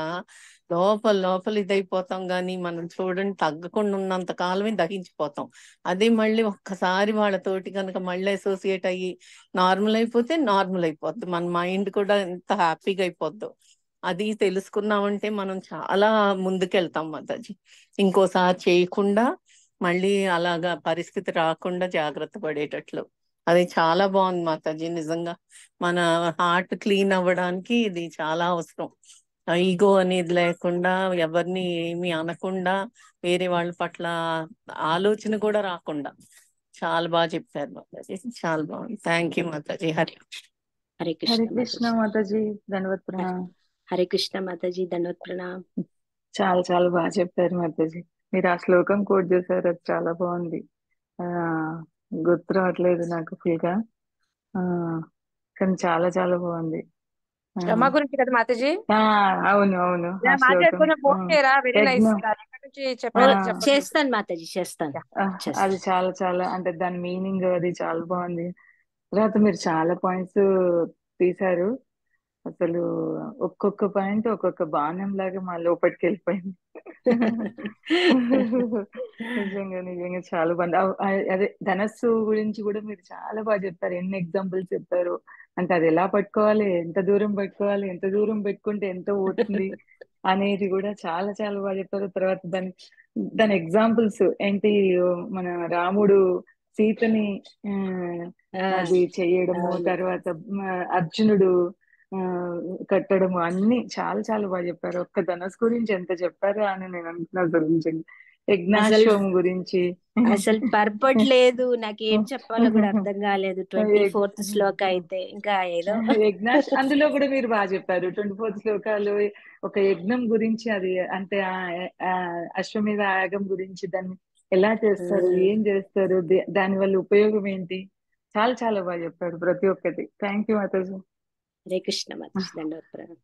లోపల లోపల ఇదైపోతాం గానీ మనం చూడండి తగ్గకుండా ఉన్నంత కాలమే దహించిపోతాం అదే మళ్ళీ ఒక్కసారి వాళ్ళతోటి కనుక మళ్ళీ అసోసియేట్ అయ్యి నార్మల్ అయిపోతే నార్మల్ అయిపోద్ది మన మైండ్ కూడా ఎంత హ్యాపీగా అయిపోద్దో అది తెలుసుకున్నామంటే మనం చాలా ముందుకెళ్తాం మాతాజీ ఇంకోసారి చేయకుండా మళ్ళీ అలాగా పరిస్థితి రాకుండా జాగ్రత్త పడేటట్లు అది చాలా బాగుంది మాతాజీ నిజంగా మన హార్ట్ క్లీన్ అవ్వడానికి ఇది చాలా అవసరం ఈగో అనేది లేకుండా ఎవరిని ఏమి అనకుండా వేరే వాళ్ళ పట్ల ఆలోచన కూడా రాకుండా చాలా బాగా చెప్పారు మాతాజీ చాలా బాగుంది థ్యాంక్ యూ మాతాజీ హరి హరే హరే కృష్ణ కృష్ణ మాతాజీ మాతాజీ దండవత్ ప్రణామ్ హరే కృష్ణ మాతాజీ దండవత్ ప్రణామ్ చాలా చాలా బాగా చెప్పారు మాతాజీ మీరు ఆ శ్లోకం కోట్ చేశారు అది చాలా బాగుంది ఆ గుర్తు రావట్లేదు నాకు ఫుల్ గా ఆ కానీ చాలా చాలా బాగుంది ఆ, రమ గురించి కదా మాతాజీ ఆ, అవును అవును ఆ మాట్లాడు శ్లోకం కొంచెం ఫోన్ ఆ, చేయరా వెరీ నైస్ యజ్ఞం ఎక్కడి నుంచి ఓ, చెప్పారో ఆ, చెప్పండి చేస్తాను మాతాజీ చేస్తాను ఆ, అది చేస్తాను చాలా చాలా అంటే దాని మీనింగ్ అది చాలా బాగుంది తర్వాత మీరు చాలా పాయింట్స్ తీశారు అసలు ఒక్కొక్క పాయింట్ ఒక్కొక్క బాణం లాగా మా లోపలికి వెళ్ళిపోయింది నిజంగా నిజంగా చాలా బాగుంది అవ్- అ- అదే ధనస్సు గురించి కూడా మీరు చాలా బాగా చెప్పారు ఎన్ని ఎగ్జాంపుల్స్ చెప్పారు అంటే అది ఎలా పట్టుకోవాలి ఎంత దూరం పట్టుకోవాలి ఎంత దూరం పెట్టుకుంటే ఎంత పోతుంది అనేది కూడా చాలా చాలా బాగా చెప్పారు తర్వాత దాని దాని ఎగ్జాంపుల్స్ ఏంటి మన రాముడు సీతని ఆ, ఆ, అది చెయ్యడము అవును తర్వాత మ, అర్జునుడు ఆ కట్టడము అన్ని చాలా చాలా బాగా చెప్పారు ఒక్క ధనస్ గురించి ఎంత చెప్పారా అని నేను అనుకున్నా అసలు నిజంగా యజ్ఞాశ్వం గురించి అసలు పర్పట్ లేదు నాకు ఏం చెప్పాలో కూడా అర్థం కాలేదు ట్వంటీ యజ్ఞ- ఫోర్త్ శ్లోక అయితే ఇంకా ఏదో యజ్ఞాశ్ అందులో కూడా మీరు బాగా చెప్పారు ట్వంటీ ఫోర్త్ శ్లోకాలు ఒక యజ్ఞం గురించి అది అంటే ఆ ఆ అశ్వమేధ యాగం గురించి దాన్ని ఎలా చేస్తారు ఉమ్. ఏం చేస్తారు దే- దాని వల్ల ఉపయోగం ఏంటి చాలా చాలా బాగా చెప్పారు ప్రతి ఒక్కటి థ్యాంక్ యూ మాతాజీ హరే కృష్ణ మాతాజీ దండవత్ ప్రణామం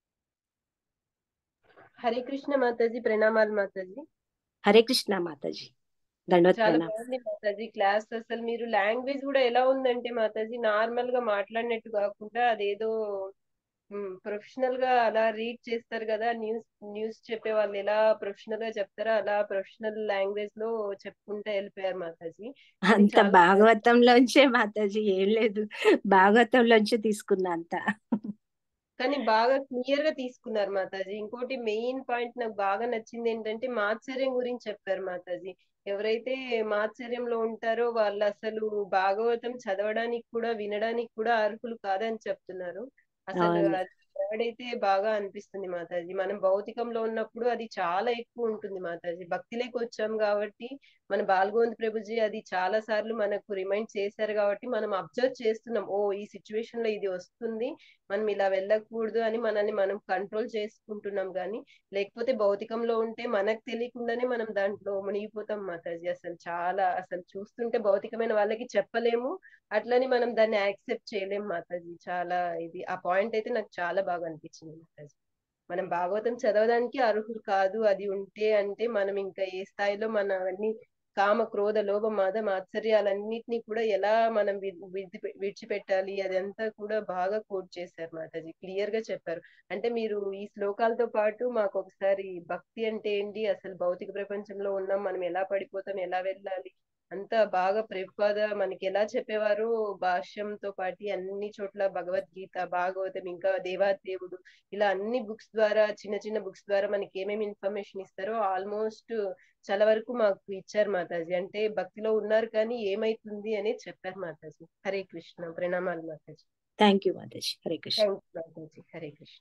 హరే కృష్ణ మాతాజీ ప్రణామాలు మాతాజీ హరే కృష్ణ మాతాజీ దండవత్ చాలా ప్రణామం బాగుంది మాతాజీ క్లాస్ అసలు మీరు లాంగ్వేజ్ కూడా ఎలా ఉందంటే మాతాజీ నార్మల్ గా మాట్లాడినట్టు కాకుండా అదేదో ప్రొఫెషనల్ గా అలా రీడ్ చేస్తారు కదా న్యూస్ న్యూస్ చెప్పే వాళ్ళు ఎలా ప్రొఫెషనల్ గా చెప్తారో అలా ప్రొఫెషనల్ లాంగ్వేజ్ లో చెప్పుకుంటూ వెళ్ళిపోయారు మాతాజీ అది అంత చాలా భాగవతంలోంచే మాతాజీ ఏం లేదు భాగవతంలోంచే తీసుకున్నా అంత కానీ బాగా క్లియర్ గా తీసుకున్నారు మాతాజీ ఇంకోటి మెయిన్ పాయింట్ నాకు బాగా నచ్చింది ఏంటంటే మాత్సర్యం గురించి చెప్పారు మాతాజీ ఎవరైతే మాత్సర్యంలో ఉంటారో వాళ్ళు అసలు భాగవతం చదవడానికి కూడా వినడానికి కూడా అర్హులు కాదని చెప్తున్నారు అసలు అవును అది వర్డ్ అయితే బాగా అనిపిస్తుంది మాతాజీ మనం భౌతికంలో ఉన్నప్పుడు అది చాలా ఎక్కువ ఉంటుంది మాతాజీ భక్తిలోకి వచ్చాం కాబట్టి మన బాల్గోవింద్ ప్రభుజీ అది చాలా సార్లు మనకు రిమైండ్ చేశారు కాబట్టి మనం అబ్జర్వ్ చేస్తున్నాం ఓ ఈ సిచ్యువేషన్ లో ఇది వస్తుంది మనం ఇలా వెళ్ళకూడదు అని మనల్ని మనం కంట్రోల్ చేసుకుంటున్నాం కానీ లేకపోతే భౌతికంలో ఉంటే మనకు తెలియకుండానే మనం దాంట్లో మునిగిపోతాం మాతాజీ అసలు చాలా అసలు చూస్తుంటే భౌతికమైన వాళ్ళకి చెప్పలేము అట్లని మనం దాన్ని యాక్సెప్ట్ చేయలేం మాతాజీ చాలా ఇది ఆ పాయింట్ అయితే నాకు చాలా బాగా అనిపించింది మాతాజీ మనం భాగవతం చదవడానికి అర్హులు కాదు అది ఉంటే అంటే మనం ఇంకా ఏ స్థాయిలో మన అన్ని కామ క్రోధ లోభ మద మాత్సర్యాలన్నిటినీ కూడా ఎలా మనం వి- విడిచి విడిచిపెట్టాలి అదంతా కూడా బాగా కోట్ చేశారు మాతాజీ క్లియర్ గా చెప్పారు అంటే మీరు ఈ శ్లోకాలతో పాటు మాకు ఒకసారి భక్తి అంటే ఏంటి అసలు భౌతిక ప్రపంచంలో ఉన్నాం మనం ఎలా పడిపోతాం ఎలా వెళ్ళాలి అంతా బాగా ప్రభుపాద మనకి ఎలా చెప్పేవారు భాష్యంతో పాటు అన్ని చోట్ల భగవద్గీత భాగవతం ఇంకా దేవాదేవుడు ఇలా అన్ని బుక్స్ ద్వారా చిన్న చిన్న బుక్స్ ద్వారా మనకి ఏమేమి ఇన్ఫర్మేషన్ ఇస్తారో ఆల్మోస్ట్ చాలా వరకు మాకు ఇచ్చారు మాతాజీ అంటే భక్తిలో ఉన్నారు కానీ ఏమైతుంది అనేది చెప్పారు మాతాజీ హరే కృష్ణ ప్రణామాలు మాతాజీ థ్యాంక్ యూ మాతాజీ హరే కృష్ణ థ్యాంక్ యూ మాతాజీ హరే కృష్ణ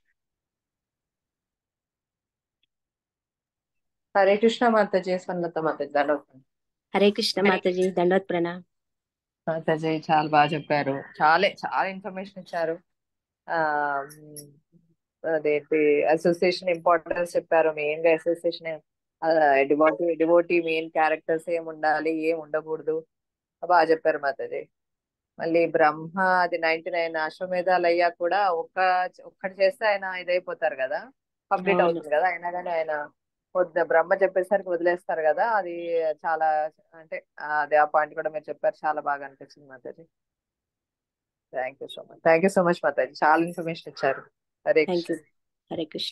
హరే కృష్ణ మాతాజీ సన్నత మాతాజీ దండవతం హరే కృష్ణ మాతాజీ దండవత్ ప్రణామం మాతాజీ చాలా బాగా చెప్పారు చాలా చాలా ఇన్ఫర్మేషన్ ఇచ్చారు ఆ ఉమ్, అదేంటి అసోసియేషన్ ఇంపార్టెన్స్ చెప్పారు మెయిన్ గా association devotee devotee main characters ఏం ఉండాలి ఏం ఉండకూడదు బాగా చెప్పారు మాతాజీ మళ్ళీ బ్రహ్మ అది నైన్టీ నైన్ అశ్వమేధాలు అయ్యా కూడా ఒక్క ఒక్కటి చేస్తే ఆయన ఇదైపోతారు కదా కంప్లీట్ అవును అవుతుంది కదా అయినా కానీ ఆయన వద్ద బ్రహ్మ చెప్పేసరికి వదిలేస్తారు కదా అది చాలా అంటే ఆ, అదే ఆ పాయింట్ కూడా మీరు చెప్పారు చాలా బాగా అనిపించింది మాతాజీ thank you so much thank you so much మాతాజీ చాలా ఇన్ఫర్మేషన్ ఇచ్చారు హరే థ్యాంక్ కృష్ణ యూ హరే కృష్ణ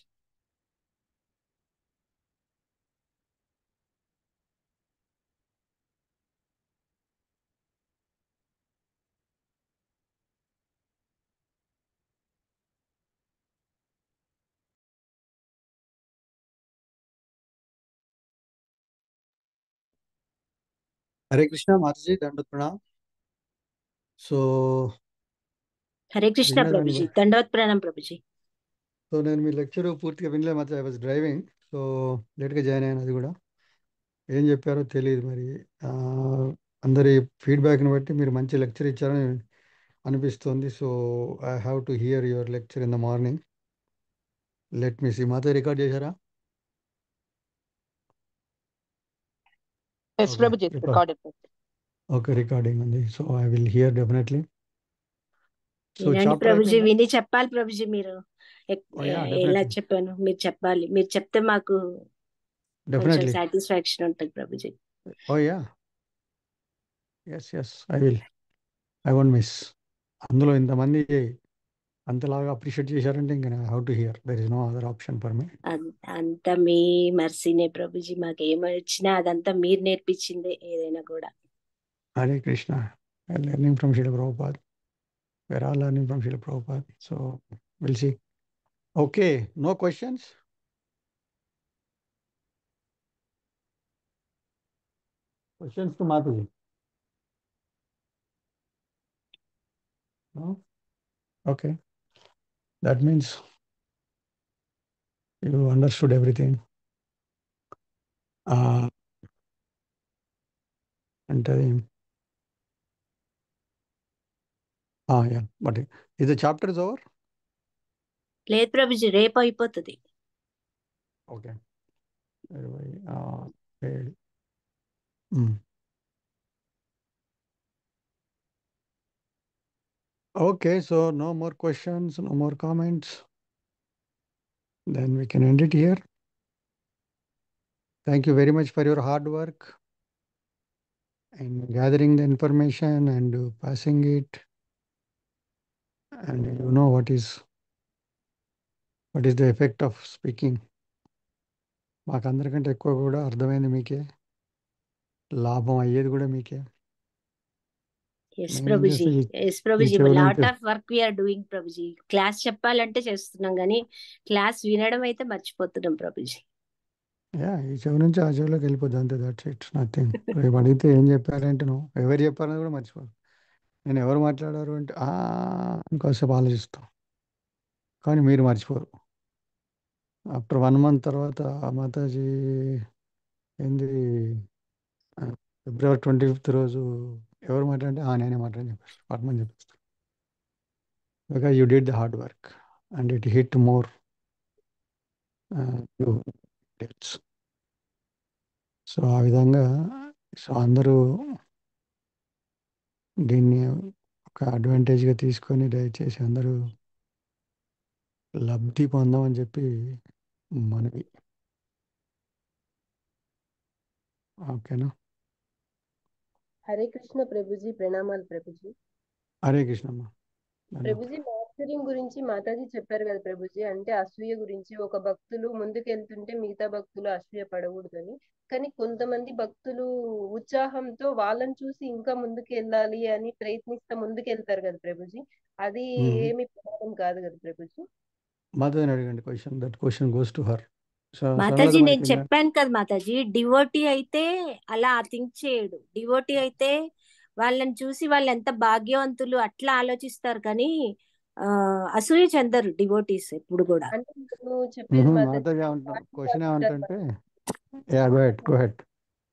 హరే కృష్ణ మాతాజీ దండోత్ ప్రణామ్ సో హరే కృష్ణ విన్నదండి ప్రభుజీ దండవత్ ప్రణామం ప్రభుజీ సో నేను మీ లెక్చర్ పూర్తిగా వినలే మాత్రం ఐ వాజ్ డ్రైవింగ్ సో లేట్గా జాయిన్ అయ్యాను అది కూడా ఏం చెప్పారో తెలియదు మరి ఆ, అందరి ఫీడ్బ్యాక్ని బట్టి మీరు మంచి లెక్చర్ ఇచ్చారని అనిపిస్తుంది so I have to hear your lecture in the morning let me see మాతో రికార్డ్ చేశారా ఎస్ ఓకే ప్రభుజీ రికార్డ్ రికార్డెడ్ ఓకే రికార్డింగ్ ఉంది so I will hear definitely so వినండి చాప్టర్ ప్రభుజీ అయిపోయిందా విని చెప్పాలి ప్రభుజీ మీరు ఎక్- ఓ యా ఏ- ఎలా డెఫినెట్లీ చెప్పాను మీరు చెప్పాలి మీరు చెప్తే మాకు కొంచెం డెఫినెట్లీ సాటిస్ఫాక్షన్ ఉంటుంది ప్రభుజీ oh yeah yes yes I will I won't miss అందులో ఇంతమంది అంతలాగా అప్రిషియేట్ చేశారంటే ఇంకా how to hear there is no other option for me అం- అంతా మీ మర్సీనే ప్రభుజీ మాకు ఏమొచ్చినా అదంతా మీరు నేర్పించిందే ఏదైనా కూడా Hare Krishna learning from Srila Prabhupad where all learning from Srila Prabhupad so will see okay no questions questions to మాతాజీ No? Okay. That means you understood everything. Uh, అంటే అది యా బట్ ఇది చాప్టర్ ఇస్ ఓవర్ లేదు ప్రభుజీ రేపు అయిపోతుంది ఓకే ఇరవై ఆ, ఏడు మ్మ్. Okay, so no more questions, no more comments. Then we can end it here. Thank you very much for your hard work in gathering the information and uh, passing it. And you know what is what is the effect of speaking. మాకందరికంటే ఎక్కువ కూడా అర్థమైంది మీకే లాభం అయ్యేది కూడా మీకే yes మేము ప్రభుజీ చేస్తే ఈ- ఎస్ ఈ ప్రభుజీ చెవులు లాట్ ఉంటే ఆఫ్ వర్క్ వీఆర్ డూయింగ్ ప్రభుజీ క్లాస్ చెప్పాలంటే చేస్తున్నాం కానీ క్లాస్ వినడం అయితే మర్చిపోతున్నాం ప్రభుజీ యా ఈ చెవి నుంచి ఆ చెవిలోకి వెళ్ళిపోద్ది అంతే దట్స్ ఇట్స్ నథింగ్ రేపు అడిగితే ఏం చెప్పారంటే నువ్వు ఎవరు చెప్పారని కూడా మర్చిపోదు నేను ఎవరు మాట్లాడారు అంటే "ఆ" ఇంకోసేపు ఆలోచిస్తాం కానీ మీరు మర్చిపోరు ఆఫ్టర్ వన్ మంత్ తర్వాత మాతాజీ ఏంది ఆ, ఫిబ్రవరి ట్వంటీ ఫిఫ్త్ రోజు ఎవరు మాట్లాడంటే "ఆ, నేనే మాట్లాడని చెప్పేస్తారు పట్టమని చెప్పేస్తారు because you did the hard work and it hit more dates so ఆ విధంగా సో అందరూ దీన్ని ఒక అడ్వాంటేజ్గా తీసుకొని దయచేసి అందరూ లబ్ధి పొందామని చెప్పి మనవి ఓకేనా హరే కృష్ణ ప్రభుజీ ప్రణామాలు ప్రభుజీ హరే కృష్ణమ్మ ధన్యవాదాలు ప్రభుజీ మాస్టరింగ్ గురించి మాతాజీ చెప్పారు కదా ప్రభుజీ అంటే అసూయ గురించి ఒక భక్తులు ముందుకు వెళ్తుంటే మిగతా భక్తులు అసూయ పడకూడదని కానీ కొంతమంది భక్తులు ఉత్సాహంతో వాళ్ళని చూసి ఇంకా ముందుకు వెళ్ళాలి అని ప్రయత్నిస్తా ముందుకు వెళ్తారు కదా ప్రభుజీ అది మ్మ్. ఏమి ప్రమాదం కాదు కదా ప్రభుజీ మాధవని అడగండి question that question goes to her so మాతాజీ స్వర్ణలత నేను మనకి చెప్పాను కదా మాతాజీ డివోటీ అయితే అలా థింక్ చేయడు డివోటీ అయితే వాళ్ళని చూసి వాళ్ళు ఎంత భాగ్యవంతులు అట్లా ఆలోచిస్తారు కానీ ఆ అసూయ చెందరు డివోటీస్ ఎప్పుడు కూడా అంటే నేను చెప్పేది మాతాజీ మాతాజీ ఏమంటున్నాం భాగ్యశాలి క్వశ్చన్ ఉంటారు ఏమంటుంటే yeah go ahead go ahead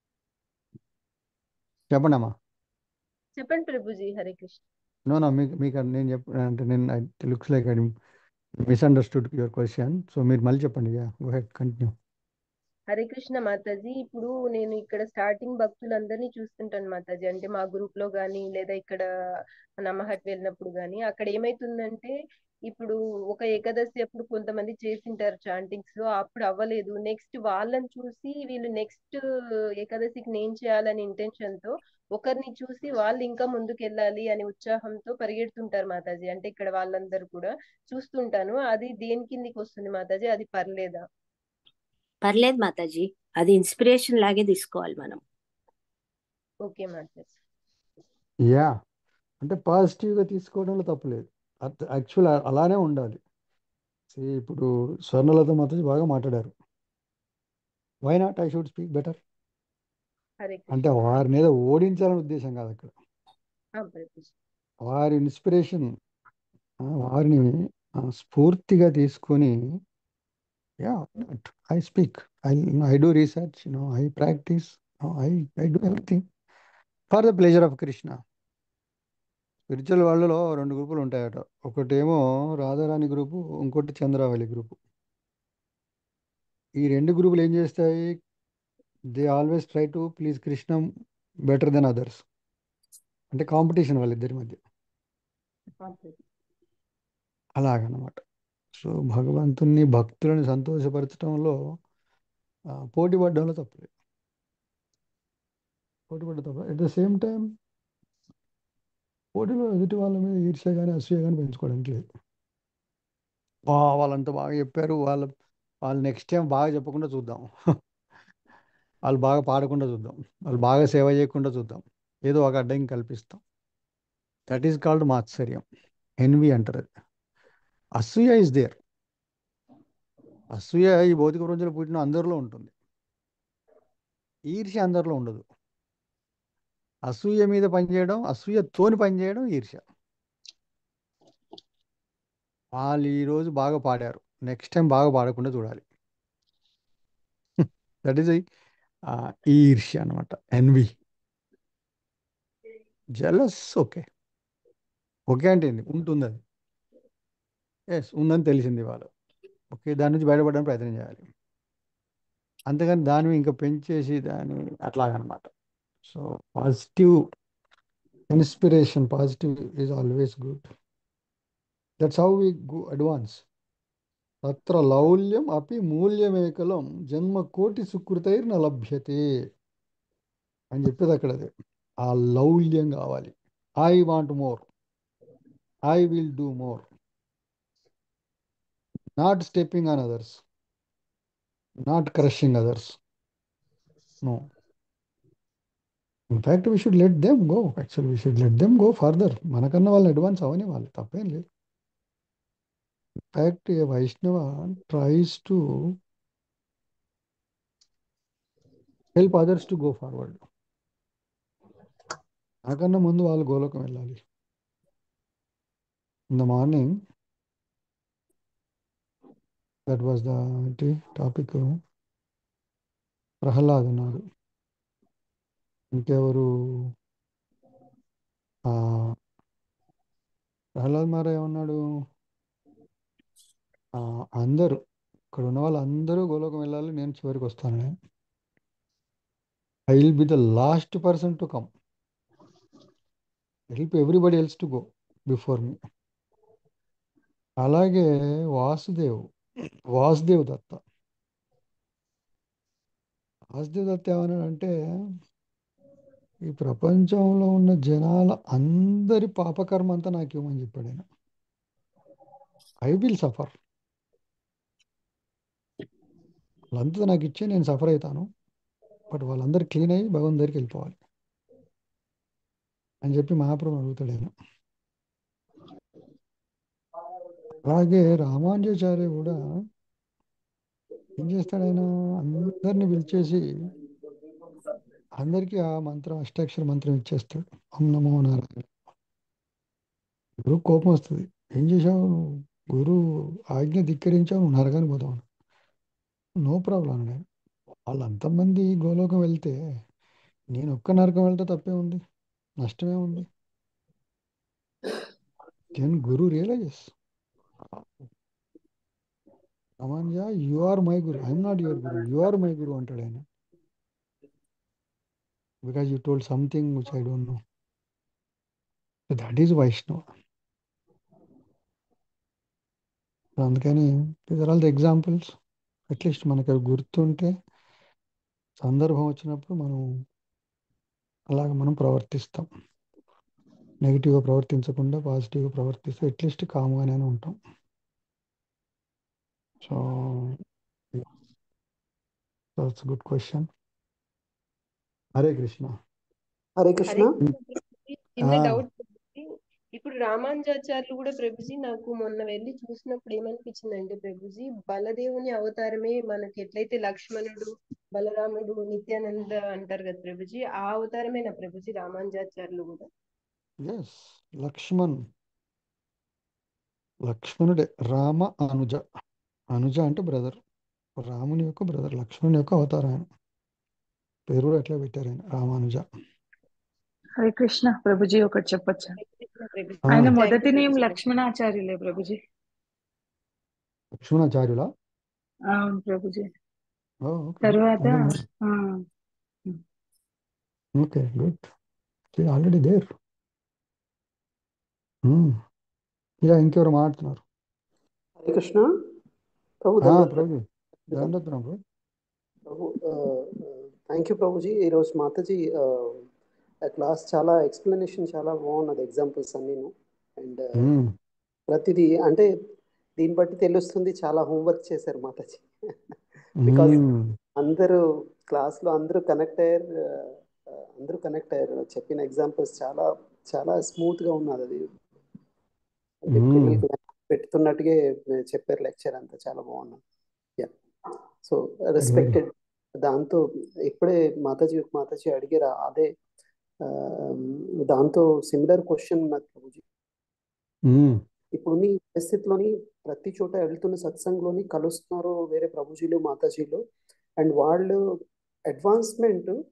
చెప్పండి అమ్మా చెప్పండి ప్రభుజీ హరే కృష్ణ నో నో మీకు మీకు నేను చెప్ప అంటే నేను it looks like I misunderstood your question so మీరు మళ్ళీ చెప్పండి yeah go ahead continue Hare Krishna మాతాజీ ఇప్పుడు నేను ఇక్కడ స్టార్టింగ్ భక్తులందరినీ చూస్తుంటాను మాతాజీ అంటే మా గ్రూప్ లో గానీ లేదా ఇక్కడ నమ్మహట్ వెళ్ళినప్పుడు గానీ అక్కడ ఏమైతుందంటే ఇప్పుడు ఒక ఏకాదశి అప్పుడు కొంతమంది చేసింటారు చాంటింగ్స్ లో అప్పుడు అవ్వలేదు నెక్స్ట్ వాళ్ళని చూసి వీళ్ళు నెక్స్ట్ ఏకాదశికి నేను చేయాలని ఇంటెన్షన్ తో ఒకరిని చూసి వాళ్ళు ఇంకా ముందుకు వెళ్ళాలి అనే ఉత్సాహంతో పరిగెడుతుంటారు మాతాజీ అంటే ఇక్కడ వాళ్ళందరూ కూడా చూస్తుంటాను అది దేని కిందికి వస్తుంది మాతాజీ అది పర్లేదా పర్లేదు మాతాజీ అది ఇన్స్పిరేషన్ లాగే తీసుకోవాలి మనం ఓకే మాతాజీ యా అంటే పాజిటివ్గా తీసుకోవడంలో తప్పులేదు యాక్చువల్ అలానే ఉండాలి See, ఇప్పుడు స్వర్ణలత మాతాజీ బాగా మాట్లాడారు why not I should speak better Hare అంటే కృష్ణ వారిని ఏదో ఓడించాలనే ఉద్దేశం కాదు అక్కడ ఆ ప్రభుజీ వారి ఇన్స్పిరేషన్ వారిని ఆ, స్ఫూర్తిగా తీసుకొని yeah I speak I I do research no I practice I I do everything for the pleasure of Krishna spiritual వాళ్ళలో రెండు గ్రూపులు ఉంటాయట ఒకటేమో రాధారాణి గ్రూపు ఇంకోటి చంద్రావళి గ్రూపు ఈ రెండు గ్రూపులు ఏం చేస్తాయి they always try to please Krishna better than others అంటే కాంపిటీషన్ వాళ్ళిద్దరి మధ్య ఆ ప్రభుజీ అలాగనమాట సో భగవంతుని భక్తులను సంతోషపరచడంలో ఆ, పోటీ పడడంలో తప్పలేదు పోటీ పడ్డ తప్ప ఎట్ ద సేమ్ టైం పోటీలో ఎదుటి వాళ్ళ మీద ఈర్ష్య కానీ అసూయ కానీ పెంచుకోవడానికి లేదు బా వాళ్ళంతా బాగా చెప్పారు వాళ్ళ వాళ్ళు నెక్స్ట్ టైం బాగా చెప్పకుండా చూద్దాం వాళ్ళు బాగా పాడకుండా చూద్దాం వాళ్ళు బాగా సేవ చేయకుండా చూద్దాం ఏదో ఒక అడ్డంకి కల్పిస్తాం దట్ ఈస్ కాల్డ్ మాత్సర్యం ఎన్వి అంటారు అది అసూయ ఇస్ దేర్ అసూయ ఈ భౌతిక ప్రపంచంలో పుట్టిన అందరిలో ఉంటుంది ఈర్ష్య అందరిలో ఉండదు అసూయ మీద పనిచేయడం అసూయతోని పనిచేయడం ఈర్ష్య వాళ్ళు ఈరోజు బాగా పాడారు నెక్స్ట్ టైం బాగా పాడకుండా చూడాలి దట్ ఈస్ ఈర్ష్య అనమాట ఎన్వి జెలస్ ఓకే ఓకే అంటే ఏంది ఉంటుంది అది ఎస్ ఉందని తెలిసింది వాళ్ళు ఓకే దాని నుంచి బయటపడడానికి ప్రయత్నం చేయాలి అంతేగాని దాన్ని ఇంకా పెంచేసి దాన్ని అట్లాగనమాట so positive inspiration positive is always good that's how we go advance తత్ర లౌల్యం అపి మూల్యమేకలం జన్మ కోటి సుకృతైర్న లభ్యతే అని చెప్పేది అక్కడ అదే ఆ లౌల్యం కావాలి I want more I will do more not stepping on others not crushing others no in fact we should let them go actual we should let them go further మనకన్నా వాళ్ళని అడ్వాన్స్ అవని వాళ్ళు తప్పేం లేదు in fact a Vaishnava tries to help others to go forward నాకన్నా ముందు వాళ్ళు గోలోకం వెళ్ళాలి in the morning that was the ఏంటి టాపిక్ ప్రహ్లాద్ ఉన్నాడు ఇంకెవరు ఆ, ప్రహ్లాద్ మారా ఏమన్నాడు ఆ, అందరూ ఇక్కడ ఉన్న వాళ్ళందరూ గోలోకం వెళ్ళాలి నేను చివరికి వస్తాను I will be the last person to come help everybody else to go before me అలాగే వాసుదేవ్ వాసుదేవ్ దత్త వాసుదేవ్ దత్త ఏమన్నాడంటే ఈ ప్రపంచంలో ఉన్న జనాల అందరి పాపకర్మ అంతా నాకు ఇవ్వమని చెప్పాడు ఆయన ఐ విల్ సఫర్ వాళ్ళంతా నాకు ఇచ్చే నేను సఫర్ అవుతాను బట్ వాళ్ళందరూ క్లీన్ అయ్యి భగవంత్ దగ్గరికి వెళ్ళిపోవాలి అని చెప్పి మహాప్రభు అడుగుతాడు ఆయన అలాగే రామానుజాచార్య కూడా ఏం చేస్తాడు ఆయన అందరిని పిలిచేసి అందరికీ ఆ మంత్రం అష్టాక్షర మంత్రం ఇచ్చేస్తాడు ఓం నమో నారాయణ గురు కోపం వస్తుంది ఏం చేశావు నువ్వు గురు ఆజ్ఞ ధిక్కరించావు నువ్వు నరకానికి పోతావు నో ప్రాబ్లం అన్నాడు వాళ్ళంతమంది గోలోకం వెళ్తే నేను ఒక్క నరకం వెళ్తే తప్పే ఉంది నష్టమే ఉంది then guru realizes Ramanuja you are my guru I'm not your guru you are my guru అంటాడు ఆయన because you told something which I don't know that is Vaishnava అందుకని these are all the examples at least మనకి అవి గుర్తుంటే సందర్భం వచ్చినప్పుడు మనం అలాగ మనం ప్రవర్తిస్తాం నెగిటివ్గా ప్రవర్తించకుండా పాజిటివ్గా ప్రవర్తిస్తే అట్లీస్ట్ కామ్గానే ఉంటాం so that's good question Hare Krishna Hare Hare Krishna Prabhuji, చిన్న ఆ, డౌట్ ప్రభుజీ. ఇప్పుడు రామానుజాచార్యులు కూడా ప్రభుజీ నాకు మొన్న వెళ్ళి చూసినప్పుడు ఏమనిపించిందంటే ప్రభుజీ బలదేవుని అవతారమే మనకి ఎట్లయితే లక్ష్మణుడు బలరాముడు నిత్యానంద అంటారు కదా ప్రభుజీ ఆ అవతారమేనా ప్రభుజీ రామానుజాచార్యులు కూడా ఎస్ లక్ష్మణ్ లక్ష్మణుడే రామ అనుజ అనుజ అంటే బ్రదర్ రాముని యొక్క బ్రదర్ లక్ష్మణుని యొక్క అవతారం ఆయన పేరు కూడా ఎట్లా పెట్టారు ఆయన రామానుజ హరే కృష్ణ ప్రభుజీ ఒకటి చెప్పొచ్చా ప్రభుజీ ఆ, ఆయన థ్యాంక్ మొదటి యూ నేమ్ ప్రభుజీ లక్ష్మణాచార్యులే ప్రభుజీ లక్ష్మణాచార్యుల అవును ప్రభుజీ ఓ ఓకే తర్వాత ఆ, ఓకే గుడ్ ఆల్రెడీ దేర్ ఇలా ఇంకెవరు మాట్లాడుతున్నారు హరే కృష్ణ ప్రభు ఆ, ధన్యవాదాలు ప్రభు దండోత్తరం ప్రభు ప్రభు థ్యాంక్ యూ ప్రభుజీ ఈరోజు మాతాజీ క్లాస్ చాలా ఎక్స్ప్లెనేషన్ చాలా బాగున్నది ఎగ్జాంపుల్స్ అన్నీను అండ్ మ్మ్. ప్రతిదీ అంటే దీన్ని బట్టి తెలుస్తుంది చాలా హోంవర్క్ చేశారు మాతాజీ బికాజ్ మ్మ్. అందరూ క్లాస్లో అందరూ కనెక్ట్ అయ్యారు ఆ, అందరూ కనెక్ట్ అయ్యారు చెప్పిన ఎగ్జాంపుల్స్ చాలా చాలా స్మూత్గా ఉన్నది అది అంటే మ్మ్. పిల్లలకి పెడుతున్నట్టుగా చెప్పారు లెక్చర్ అంతా చాలా బాగున్నది యా సో వెరీ రెస్పెక్టెడ్ దాంతో ఇప్పుడే మాతాజీ మాతాజీ అడిగారు అదే ఆ, దాంతో సిమిలర్ క్వశ్చన్ నాకు ప్రభుజీ మ్మ్. ఇప్పుడున్న ఈ పరిస్థితిలోని ప్రతి చోట వెళ్తున్న సత్సంగ్లోని కలుస్తున్నారు వేరే ప్రభుజీలు మాతాజీలు అండ్ వాళ్ళు అడ్వాన్స్మెంట్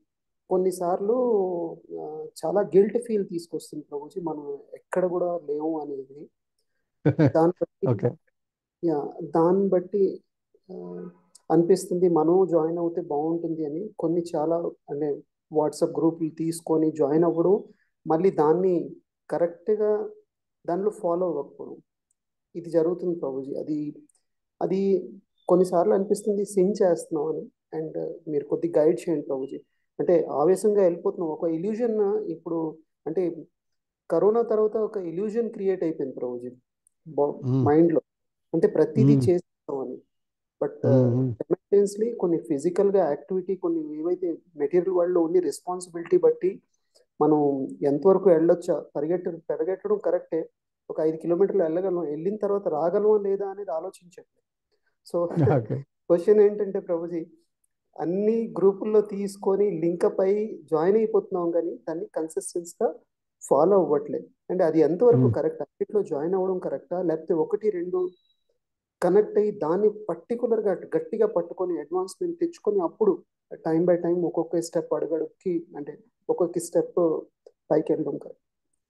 కొన్నిసార్లు ఆ, చాలా గిల్ట్ ఫీల్ తీసుకొస్తుంది ప్రభుజీ మనం ఎక్కడ కూడా లేవు అనేది దాన్ని బట్టి ఓకే యా దాన్ని బట్టి ఆ, అనిపిస్తుంది మనం జాయిన్ అవుతే బాగుంటుంది అని కొన్ని చాలా అంటే వాట్సాప్ గ్రూపులు తీసుకొని జాయిన్ అవ్వడం మళ్ళీ దాన్ని కరెక్ట్గా దానిలో ఫాలో అవ్వకపోవడం ఇది జరుగుతుంది ప్రభుజీ అది అది కొన్నిసార్లు అనిపిస్తుంది సింగ్ చేస్తున్నాం అని అండ్ మీరు కొద్ది గైడ్ చేయండి ప్రభుజీ అంటే ఆవేశంగా వెళ్ళిపోతున్నాం ఒక ఇల్యూజన్ ఇప్పుడు అంటే కరోనా తర్వాత ఒక ఇల్యూజన్ క్రియేట్ అయిపోయింది ప్రభుజీ మ్మ్. మైండ్లో అంటే ప్రతిదీ మ్మ్. చేస్తామని బట్ మ్మ్. మ్మ్. సైమల్టేనియస్లీ కొన్ని ఫిజికల్గా యాక్టివిటీ కొన్ని ఏవైతే మెటీరియల్ వరల్డ్లో ఉండి రెస్పాన్సిబిలిటీ బట్టి మనం ఎంతవరకు వెళ్ళొచ్చా పరిగెట్ట పరిగెట్టడం కరెక్టే ఒక ఐదు కిలోమీటర్లు వెళ్ళగలం వెళ్ళిన తర్వాత రాగలమా లేదా అనేది ఆలోచించండి సో ఓకే క్వశ్చన్ ఏంటంటే ప్రభుజీ అన్ని గ్రూపుల్లో తీసుకొని లింకప్ అయి జాయిన్ అయిపోతున్నాం కానీ దాన్ని కన్సిస్టెన్స్గా ఫాలో అవ్వట్లేదు అంటే అది ఎంతవరకు మ్మ్. కరెక్ట్ అన్నిట్లో జాయిన్ అవ్వడం కరెక్టా లేకపోతే ఒకటి రెండు కనెక్ట్ అయ్యి దాన్ని పర్టికులర్గా గట్టిగా పట్టుకొని అడ్వాన్స్మెంట్ తెచ్చుకొని అప్పుడు టైం బై టైం ఒక్కొక్క స్టెప్ అడుగడుక్కి అంటే ఒక్కొక్క స్టెప్ పైకి వెళ్ళడం correct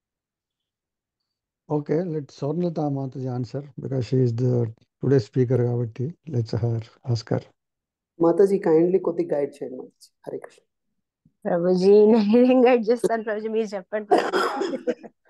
okay let Swarnalata Mataji answer because she is the today speaker కాబట్టి let's her asker Mataji kindly కొద్ది గైడ్ చేయండి మాతాజీ హరే కృష్ణ ప్రభుజీ నేనేం గైడ్ చేస్తాను ప్రభుజీ మీరు చెప్పండి ప్రభుజీ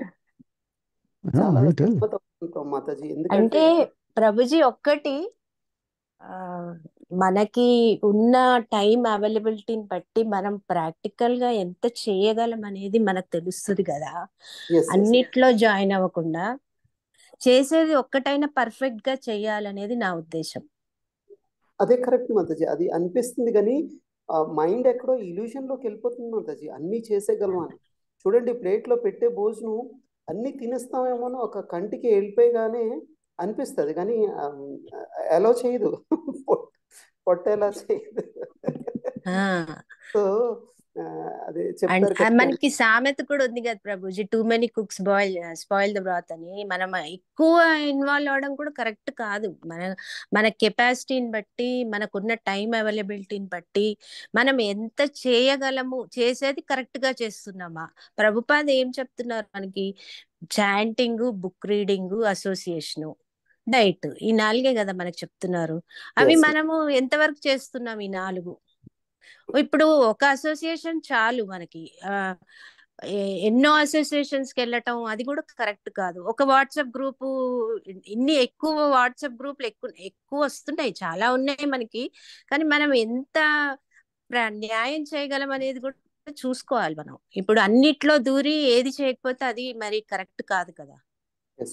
చాలా యూ టెల్ గమ్మత్ అవుతుంది మాతాజీ ఎందుకంటే అంటే ప్రభుజీ ఒక్కటి ఆ, మనకి ఉన్న టైం అవైలబిలిటీని బట్టి మనం ప్రాక్టికల్ గా ఎంత చేయగలం అనేది మనకు తెలుస్తుంది కదా ఎస్ ఎస్ అన్నిట్లో జాయిన్ అవ్వకుండా చేసేది ఒక్కటైనా పర్ఫెక్ట్ గా చేయాలనేది నా ఉద్దేశం అదే కరెక్ట్ మాతాజీ అది అనిపిస్తుంది కానీ మైండ్ ఎక్కడో ఇల్యూషన్ లోకి వెళ్ళిపోతుంది మాతాజీ అన్ని చేసేయగలం అని చూడండి ప్లేట్ లో పెట్టే భోజనం అన్ని తినేస్తామేమో అని ఒక కంటికి వెళ్ళిపోయగానే అనిపిస్తుంది కానీ ఎలా చేయదు పొట్ట పొట్ట ఎలా చేయదు ఆ సో అదే అండ్ చెప్తారు కదా మనకి సామెత కూడా ఉంది కదా Prabhuji too many cooks boil spoil the broth అని మనం ఎక్కువ ఇన్వాల్వ్ అవడం కూడా కరెక్ట్ కాదు మన మన కెపాసిటీని బట్టి మనకున్న టైం అవైలబిలిటీని బట్టి మనం ఎంత చేయగలము చేసేది కరెక్ట్ గా చేస్తున్నామా ప్రభుపాద్ ఏం చెప్తున్నారు మనకి chanting book reading association diet ఈ నాలుగే కదా మనకు చెప్తున్నారు అవి ఎస్ మనము ఎంతవరకు చేస్తున్నాం ఈ నాలుగు ఇప్పుడు ఒక అసోసియేషన్ చాలు మనకి ఆ ఎ- ఎన్నో అసోసియేషన్స్ కి వెళ్ళటం అది కూడా కరెక్ట్ కాదు ఒక వాట్సాప్ గ్రూపు ఇన్ని ఎక్కువ వాట్సాప్ గ్రూపులు ఎక్కువ ఎక్కువ వస్తున్నాయి చాలా ఉన్నాయి మనకి కానీ మనం ఎంత ప్ర- న్యాయం చేయగలం అనేది కూడా చూసుకోవాలి మనం ఇప్పుడు అన్నిట్లో దూరి ఏది చేయకపోతే అది మరి కరెక్ట్ కాదు కదా yes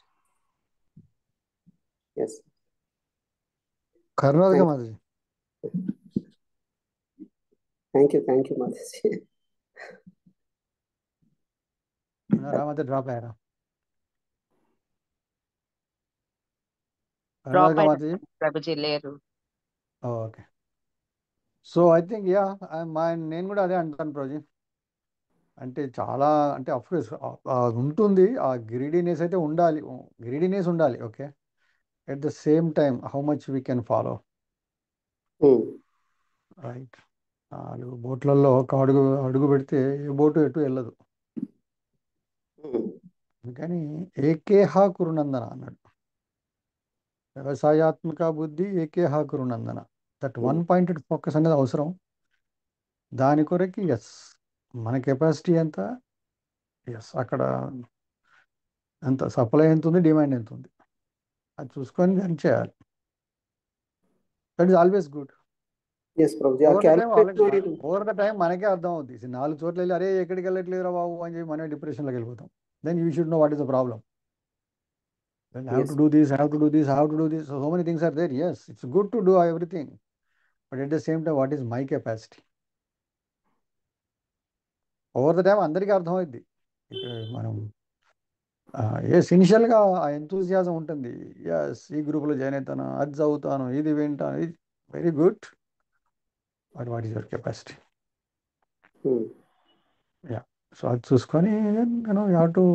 yes Karnataka thank Mataji thank you thank you Mataji రా మాత డ్రాప్ అయ్యారా డ్రాప్ కర్ణాటక అయిన మాతాజీ ప్రభుజీ లేరు okay so I think yeah మా నేను కూడా అదే అంటాను ప్రోజీ అంటే చాలా అంటే అఫ్కోర్స్ ఉంటుంది ఆ గ్రీడీనెస్ అయితే ఉండాలి గ్రీడీనెస్ ఉండాలి okay at the same time how much we can follow right నాలుగు బోట్లలో ఒక అడుగు అడుగు పెడితే ఏ బోటు ఎటు వెళ్ళదు అందుకని ఏకేహా కురునందన అన్నాడు వ్యవసాయాత్మక బుద్ధి ఏకేహా Kurunandana that one pointed focus అనేది అవసరం దాని కొరకి ఎస్ మన కెపాసిటీ ఎంత ఎస్ అక్కడ ఎంత సప్లై ఎంత ఉంది డిమాండ్ ఎంత ఉంది అది చూసుకొని దాన్ని చేయాలి that is always good yes Prabhuji ఆ ఓవర్ ద టైం క్యాలిక్యులేషన్ అనేది ఓవర్ ద టైం మనకే అర్థం అవుద్ది See, నాలుగు చోట్ల వెళ్ళి అరే ఎక్కడికి వెళ్ళట్లేదురా బాబు అని చెప్పి మనమే డిప్రెషన్లోకి వెళ్ళిపోతాం then you should know what is the problem then have to yes do this have to do this have to do this so many things are there yes it's good to do everything but at the same time what is my capacity over the time అందరికీ అర్థమైద్ది ఇప్పుడు మనం yes ఇనిషియల్గా ఆ enthusiasm ఉంటుంది yes ఈ గ్రూప్లో join అవుతాను అది చదువుతాను ఇది వింటాను ఇది very good but what is your capacity yeah so అది చూసుకొని నేను have to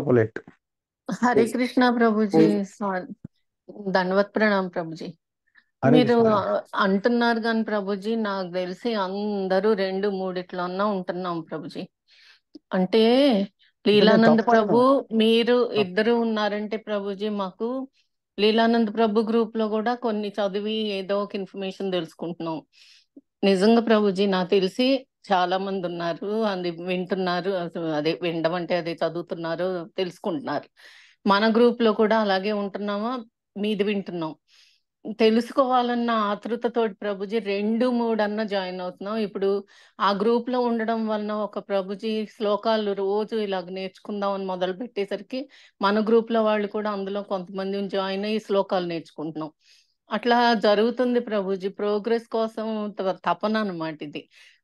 extrapolate Hare yes Krishna Prabhu ji thank you sorry दंडवत प्रणाम प्रभु जी హరే మీరు కృష్ణ అంటున్నారు కానీ ప్రభుజీ నాకు తెలిసి అందరూ రెండు మూడిట్లన్నా ఉంటున్నాం ప్రభుజీ అంటే అంటే నేను లీలానంద ప్రభు తప్పనను మీరు ఇద్దరు ఉన్నారంటే ప్రభుజీ మాకు లీలానంద ప్రభు గ్రూప్ లో కూడా కొన్ని చదివి ఏదో ఒక ఇన్ఫర్మేషన్ తెలుసుకుంటున్నాం నిజంగా ప్రభుజీ నాకు తెలిసి చాలా మంది ఉన్నారు అది వింటున్నారు అసలు అదే వినడం అంటే అదే చదువుతున్నారు తెలుసుకుంటున్నారు మన గ్రూప్ లో కూడా అలాగే ఉంటున్నామా మీది వింటున్నాం తెలుసుకోవాలన్న ఆతృతతోటి ప్రభుజీ రెండు మూడు అన్న జాయిన్ అవుతున్నాం ఇప్పుడు ఆ గ్రూప్ లో ఉండడం వలన ఒక ప్రభుజీ శ్లోకాలు రోజు ఇలాగ నేర్చుకుందాం అని మొదలు పెట్టేసరికి మన గ్రూప్ లో వాళ్ళు కూడా అందులో కొంతమంది జాయిన్ అయ్యి శ్లోకాలు నేర్చుకుంటున్నాం అట్లా జరుగుతుంది ప్రభుజీ ప్రోగ్రెస్ కోసం త- తపన అన్నమాట ఇది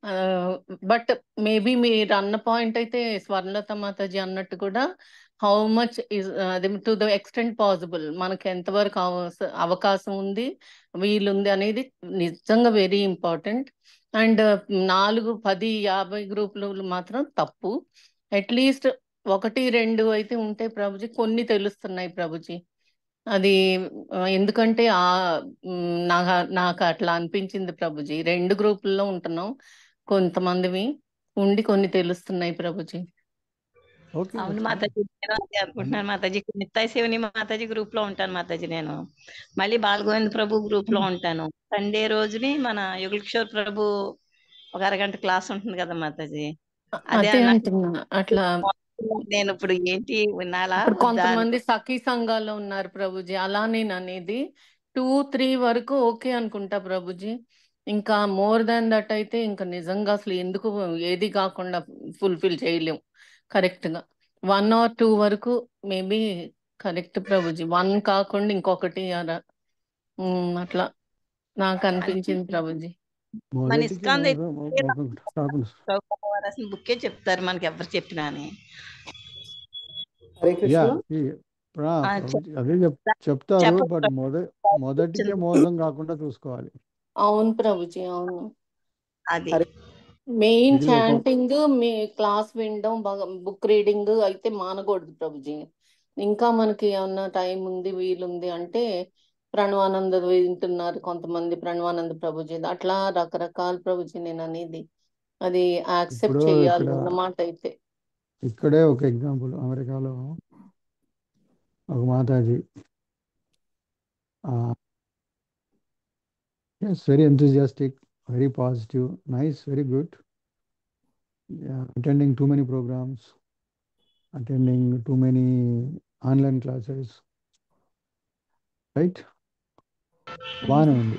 బట్ మేబీ మీరు అన్న పాయింట్ అయితే స్వర్ణలత మాతాజీ అన్నట్టు కూడా హౌ మచ్ ఇస్ అది టు ద ఎక్స్టెంట్ పాసిబుల్ మనకి ఎంతవరకు అవస- అవకాశం ఉంది వీలుంది అనేది నిజంగా వెరీ ఇంపార్టెంట్ అండ్ నాలుగు పది యాభై గ్రూపులు మాత్రం తప్పు అట్లీస్ట్ ఒకటి రెండు అయితే ఉంటే ప్రభుజీ కొన్ని తెలుస్తున్నాయి ప్రభుజీ అది ఆ, ఎందుకంటే ఆ మ్, నాకు నాకు అట్లా అనిపించింది ప్రభుజీ రెండు గ్రూపుల్లో ఉంటున్నాం కొంతమందివి ఉండి కొన్ని తెలుస్తున్నాయి ప్రభుజీ ఓకే అవును దట్స్ ఫైన్ మాతాజీ నేను అదే అనుకుంటున్నాను మాతాజీ నిత్య శివుని మాతాజీ గ్రూప్ లో ఉంటాను మాతాజీ నేను మళ్ళీ బాలగోవింద్ ప్రభు గ్రూప్ లో ఉంటాను సండే రోజుని మన యుగల్ కిషోర్ ప్రభు ఒక అరగంట క్లాస్ ఉంటుంది కదా మాతాజీ అదే అదే అన్నా అంటున్నా అట్లా నేను ఇప్పుడు ఏంటి వినాలా ఇప్పుడు వద్దా అని కొంతమంది సఖీ సంఘాల్లో ఉన్నారు ప్రభుజీ అలా నేను అనేది టూ త్రీ వరకు ఓకే అనుకుంటా ప్రభుజీ ఇంకా మోర్ దాన్ దట్ అయితే ఇంకా నిజంగా అసలు ఎందుకు ఏది కాకుండా ఫుల్ఫిల్ చేయలేం కరెక్ట్ గా వన్ ఆర్ టూ వరకు మేబీ కరెక్ట్ ప్రభుజీ వన్ కాకుండా ఇంకొకటి అలా ఉమ్, అట్లా నాకు అనిపించింది ప్రభుజీ మన మొదటికి ఇస్కాన్ మూడు ఒక కాకుండా రాసిన బుక్కే చెప్తారు మనకి ఎవరు చెప్పినా అని హరే యా కృష్ణ ఆ, ప్రభుజీ అదే చెప్ చెప్తారు చెప్పండి బట్ మొద మొదటికే మోసం కాకుండా చూసుకోవాలి అవును ప్రభుజీ అవును అది హరే మెయిన్ ఇది ఒక చాంటింగ్ మీ క్లాస్ వినడం బుక్ రీడింగ్ అయితే మానకూడదు ప్రభుజీ ఇంకా మనకి ఏమన్నా టైం ఉంది వీలుంది అంటే ప్రణవానంద వింటున్నారు కొంతమంది ప్రణవానంద ప్రభుజీ అట్లా రకరకాల ప్రభుజీ నేను అనేది అది యాక్సెప్ట్ ఇప్పుడు చేయాలి ఇక్కడ ఉన్నమాట అయితే ఇక్కడే ఒక ఎగ్జాంపుల్ అమెరికాలో ఒక Mataji yes very enthusiastic very positive nice very good attending too many programs attending too many online classes right బాగానే ఉంది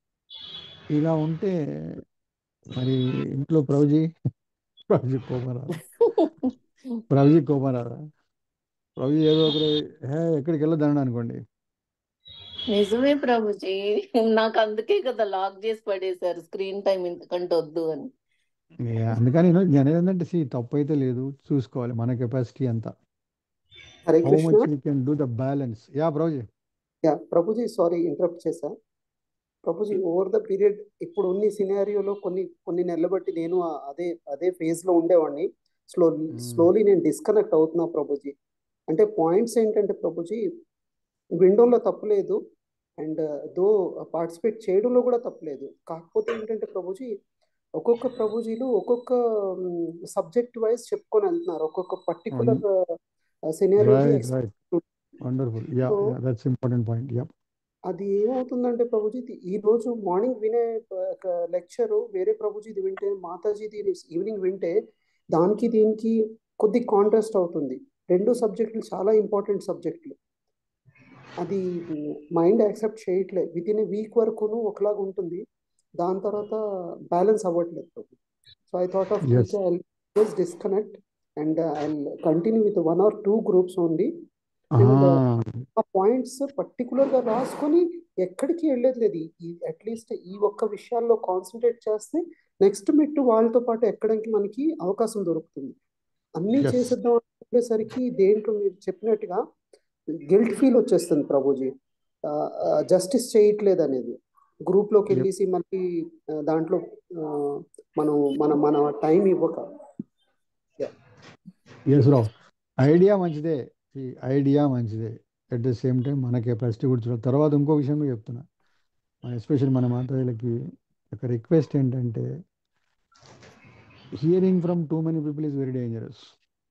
ఇలా ఉంటే మరి ఇంట్లో ప్రభుజీ ప్రభుజీ కోపం రాదా ప్రభుజీ కోపం రాదా ప్రభుజీ ఏదో ఒకరు హే ఎక్కడికి వెళ్ళొద్దని అనుకోండి నిజమే ప్రభుజీ నాకు అందుకే కదా లాక్ చేసి పడేశారు స్క్రీన్ టైం ఇంతకంటే వద్దు అని ఏ, అందుకని నేను నేను ఏంటంటే సి తప్పు అయితే లేదు చూసుకోవాలి మన కెపాసిటీ ఎంత Hare how Krishna much we can do the balance yeah Prabhuji yeah Prabhuji sorry interrupt చేశా ప్రభుజీ ఓవర్ ద పీరియడ్ ఇప్పుడు ఉన్న సినారియోలో కొన్ని కొన్ని నెలలు బట్టి నేను ఆ- అదే అదే ఫేజ్ లో ఉండేవాడిని స్లో స్లోలీ నేను డిస్కనెక్ట్ అవుతున్నా ప్రభుజీ అంటే పాయింట్స్ ఏంటంటే ప్రభుజీ వినడంలో తప్పులేదు అండ్ దో పార్టిసిపేట్ చేయడంలో కూడా తప్పులేదు కాకపోతే ఏంటంటే ప్రభుజీ ఒక్కొక్క ప్రభుజీలు ఒక్కొక్క సబ్జెక్ట్ వైజ్ చెప్పుకొని వెళ్తున్నారు ఒక్కొక్క పర్టికులర్ సినారియోని right right wonderful yeah so yeah that's important point yeah అది ఏమవుతుందంటే ప్రభుజీ ఇది ఈ రోజు మార్నింగ్ వినే లెక్చర్ వేరే ప్రభుజీది వింటే మాతాజీది ఈవినింగ్ వింటే దానికి దీనికి కొద్ది కాంట్రాస్ట్ అవుతుంది రెండు సబ్జెక్టులు చాలా ఇంపార్టెంట్ సబ్జెక్టులు అది మైండ్ యాక్సెప్ట్ చేయట్లే విత్ ఇన్ ఏ వీక్ వరకును ఒకలాగా ఉంటుంది దాని తర్వాత బ్యాలెన్స్ అవ్వట్లేదు Prabhu so I thought of yes I just disconnect and I continue with one or two groups only and ఆ పాయింట్స్ పర్టికులర్ గా రాసుకొని ఎక్కడికి వెళ్ళేది లేదు ఈ అట్లీస్ట్ ఈ ఒక్క విషయాల్లో కాన్సన్ట్రేట్ చేస్తే నెక్స్ట్ మెట్టు వాళ్ళతో పాటు ఎక్కడానికి మనకి అవకాశం దొరుకుతుంది అన్నీ ఎస్ చేసేద్దాం అనుకునేసరికి దేంట్లో మీరు చెప్పినట్టుగా గిల్ట్ ఫీల్ వచ్చేస్తుంది ప్రభుజీ జస్టిస్ చేయట్లేదు అనేది గ్రూప్ లోకి వెళ్ళేసి మళ్ళీ ఆ, దాంట్లో ఆ, మనం మన మన టైం ఇవ్వక Yeah. ఎస్ రావు ఐడియా మంచిదే ఈ ఐడియా మంచిదే అట్ ద సేమ్ టైం మన కెపాసిటీ కూడా చూడాలి తర్వాత ఇంకో విషయం కూడా చెప్తున్నా ఎస్పెషల్లీ మన మాతాజీలకి ఒక రిక్వెస్ట్ ఏంటంటే hearing from too many people is very dangerous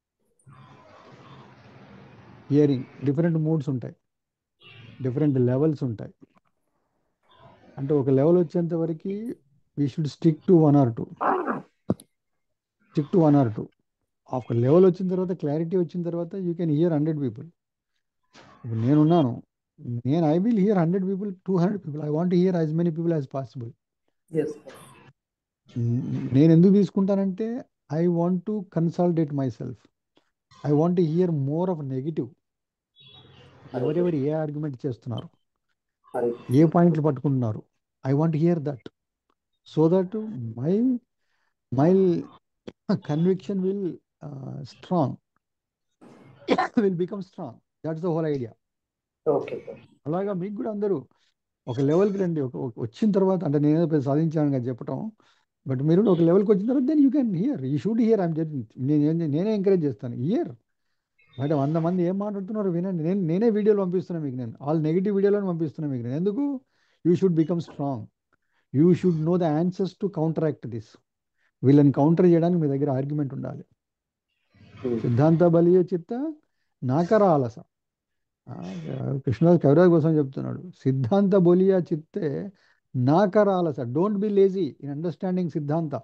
hearing different moods ఉంటాయి డిఫరెంట్ లెవెల్స్ ఉంటాయి అంటే ఒక లెవెల్ వచ్చేంత వరకు we should stick to one or two stick to one or two ఒక లెవెల్ వచ్చిన తర్వాత క్లారిటీ వచ్చిన తర్వాత you can hear hundred people ఇప్పుడు నేనున్నాను నేను I will hear hundred people two hundred people I want hear as many people as possible yes నేను ఎందుకు తీసుకుంటానంటే I want to consolidate my self I want to hear more of negative ఎవరెవరు ఏ argument చేస్తున్నారు ఏ పాయింట్లు పట్టుకుంటున్నారు I want hear that so that my my conviction will strong will become strong that's the whole idea okay అలాగా మీకు కూడా అందరూ ఒక లెవెల్కి రండి ఒక ఒక- వచ్చిన తర్వాత అంటే నేనేదో పెద్ద సాధించాను కదా చెప్పటం బట్ మీరు కూడా ఒక లెవెల్కి వచ్చిన తర్వాత then you can hear you should hear I'm నేను నేనే ఎంకరేజ్ చేస్తాను హియర్ బయట వంద మంది ఏం మాట్లాడుతున్నారు వినండి నేను నేనే వీడియోలు పంపిస్తున్నాను మీకు నేను ఆల్ నెగిటివ్ వీడియోలను పంపిస్తున్నాను మీకు నేను ఎందుకు you should become strong you should know the answers to counteract this వీళ్ళని కౌంటర్ చేయడానికి మీ దగ్గర ఆర్గ్యుమెంట్ ఉండాలి సిద్ధాంత బలియ చిత్త నాకర ఆలస ఆ, కృష్ణదాస్ కవిరాజ్ కోసం చెప్తున్నాడు సిద్ధాంత బోలియా చిత్తే నాకర ఆలస don't be lazy in understanding సిద్ధాంత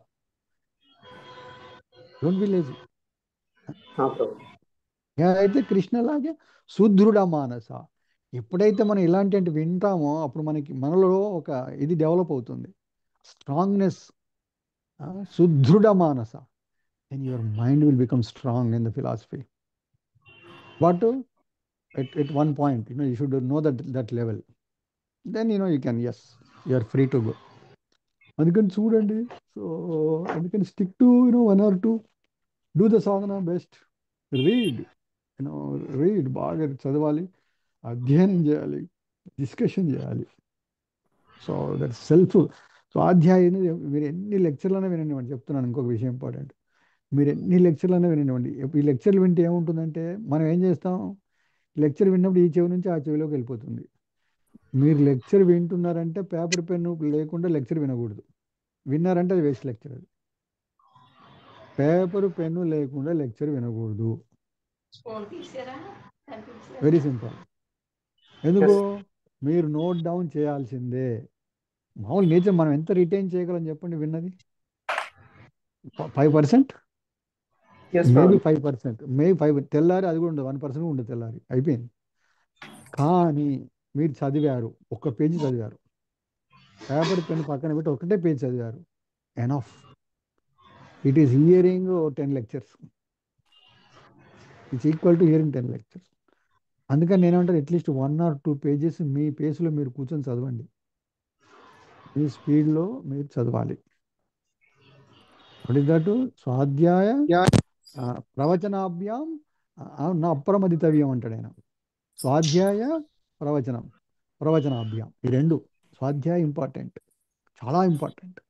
డోంట్ బి లేజీ అయితే కృష్ణలాగే సుదృఢ మానస ఎప్పుడైతే మనం ఇలాంటి అంటే వింటామో అప్పుడు మనకి మనలో ఒక ఇది డెవలప్ అవుతుంది స్ట్రాంగ్నెస్ సుదృఢ మానస then your mind will become strong in the philosophy but at, at one point you know you should know that that level then you know you can yes you are free to go అందుకని చూడండి so అందుకని stick to you know one or two do the sadhana best read you know read బాగా చదవాలి అధ్యయనం చేయాలి discussion చేయాలి so that self స్వాధ్యాయం అనేది మీరు ఎన్ని లెక్చర్లనే వినండి చెప్తున్నాను ఇంకొక విషయం ఇంపార్టెంట్ మీరు ఎన్ని లెక్చర్లనే వినండి ఈ లెక్చర్లు వింటే ఏముంటుందంటే మనం ఏం చేస్తాం లెక్చర్ విన్నప్పుడు ఈ చెవి నుంచి ఆ చెవిలోకి వెళ్ళిపోతుంది మీరు లెక్చర్ వింటున్నారంటే పేపర్ పెన్ను లేకుండా లెక్చర్ వినకూడదు విన్నారంటే అది వేస్ట్ లెక్చర్ అది పేపర్ పెన్ను లేకుండా లెక్చర్ వినకూడదు వెరీ సింపుల్ ఎందుకు మీరు నోట్ డౌన్ చేయాల్సిందే మామూలు నేచర్ మనం ఎంత రిటైన్ చేయగలం చెప్పండి విన్నది five percent maybe five percent maybe five తెల్లారి అది కూడా ఉండదు వన్ పర్సెంట్ ఉండదు తెల్లారి అయిపోయింది కానీ మీరు చదివారు ఒక్క పేజీ చదివారు పేపర్ పెన్ పక్కన పెట్టి ఒకటే పేజ్ చదివారు enough it is hearing ten lectures it's equal to hearing ten lectures అందుకని నేనేమంటాను at least one or two pages మీ పేస్లో మీరు కూర్చొని చదవండి మీ స్పీడ్లో మీరు చదవాలి వాట్ ఇస్ దట్ స్వాధ్యాయ ఆ, ప్రవచనాభ్యాం ఆ, నా అప్రమదితవ్యం అంటాడు ఆయన స్వాధ్యాయ ప్రవచనం ప్రవచనాభ్యాం ఈ రెండు స్వాధ్యాయ ఇంపార్టెంట్ చాలా important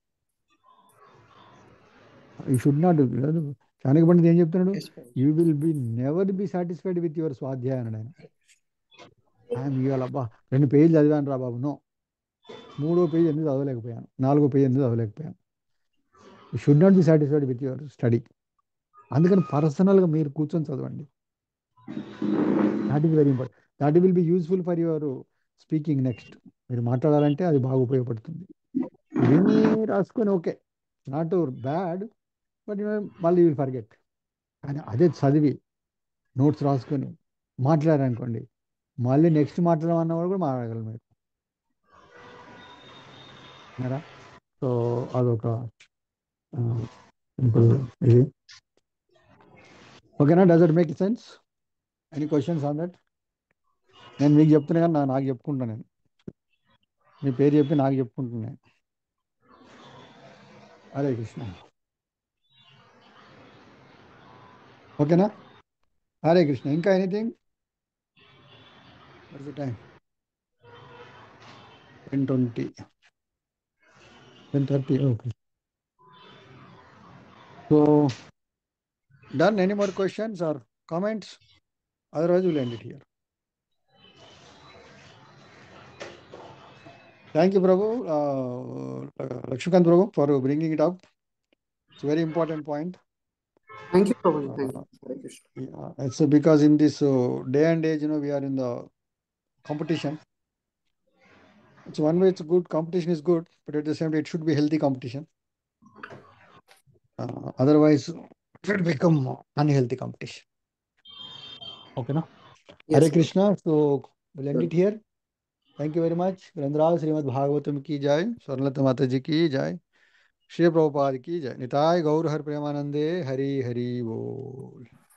you should not Chanakya Pandit ఏం చెప్తున్నాడు you will be never be satisfied with your స్వాధ్యాయ అన్నాడు ఆయన ఆయన ఇవాళ అబ్బా రెండు పేజీలు చదివాను రా బాబు నో మూడో పేజీ ఎందుకు చదవలేకపోయాను నాలుగో పేజీ ఎందుకు చదవలేకపోయాను you should not be satisfied with your study అందుకని పర్సనల్గా మీరు కూర్చొని చదవండి that is very important that will be useful for your speaking next మీరు మాట్లాడాలంటే అది బాగా ఉపయోగపడుతుంది విని రాసుకొని ఓకే నాట్ బ్యాడ్ బట్ మళ్ళీ విల్ ఫర్గెట్ కానీ అదే చదివి నోట్స్ రాసుకొని మాట్లాడారనుకోండి మళ్ళీ నెక్స్ట్ మాట్లాడమన్న వాళ్ళు కూడా మాట్లాడగలరు మీరు ఉన్నారా సో అదొక ఆ, ఇప్పుడు ఇది ఓకేనా does it make sense any questions on that నేను మీకు చెప్తున్నా కానీ నా- నాకు చెప్పుకుంటాను నేను మీ పేరు చెప్పి నాకు చెప్పుకుంటున్నాను హరే కృష్ణ ఓకేనా హరే కృష్ణ ఇంకా anything time ten twenty ten thirty okay so done any more questions or comments otherwise will end it here Thank you, Prabhu. Uh, Lakshmikant Prabhu, for bringing it up. It's a very important point. Thank you, Prabhuji. Thank you. Hare Krishna. Yeah, it's because in this uh, day and age, you know, we are in the competition. It's one way, it's good. Competition is good, but at the same time, it should be healthy competition. Uh, otherwise, it will become unhealthy competition. Okay, no? Yes, Hare sir. Krishna. So we'll end Sure. it here. Thank you very much. Grandhara Srimad Bhagavatam ki jai. Swarnalata Mataji ki jai. Shri Prabhupad की जय निताय गौर हर प्रेमानंदे हरि हरि बोल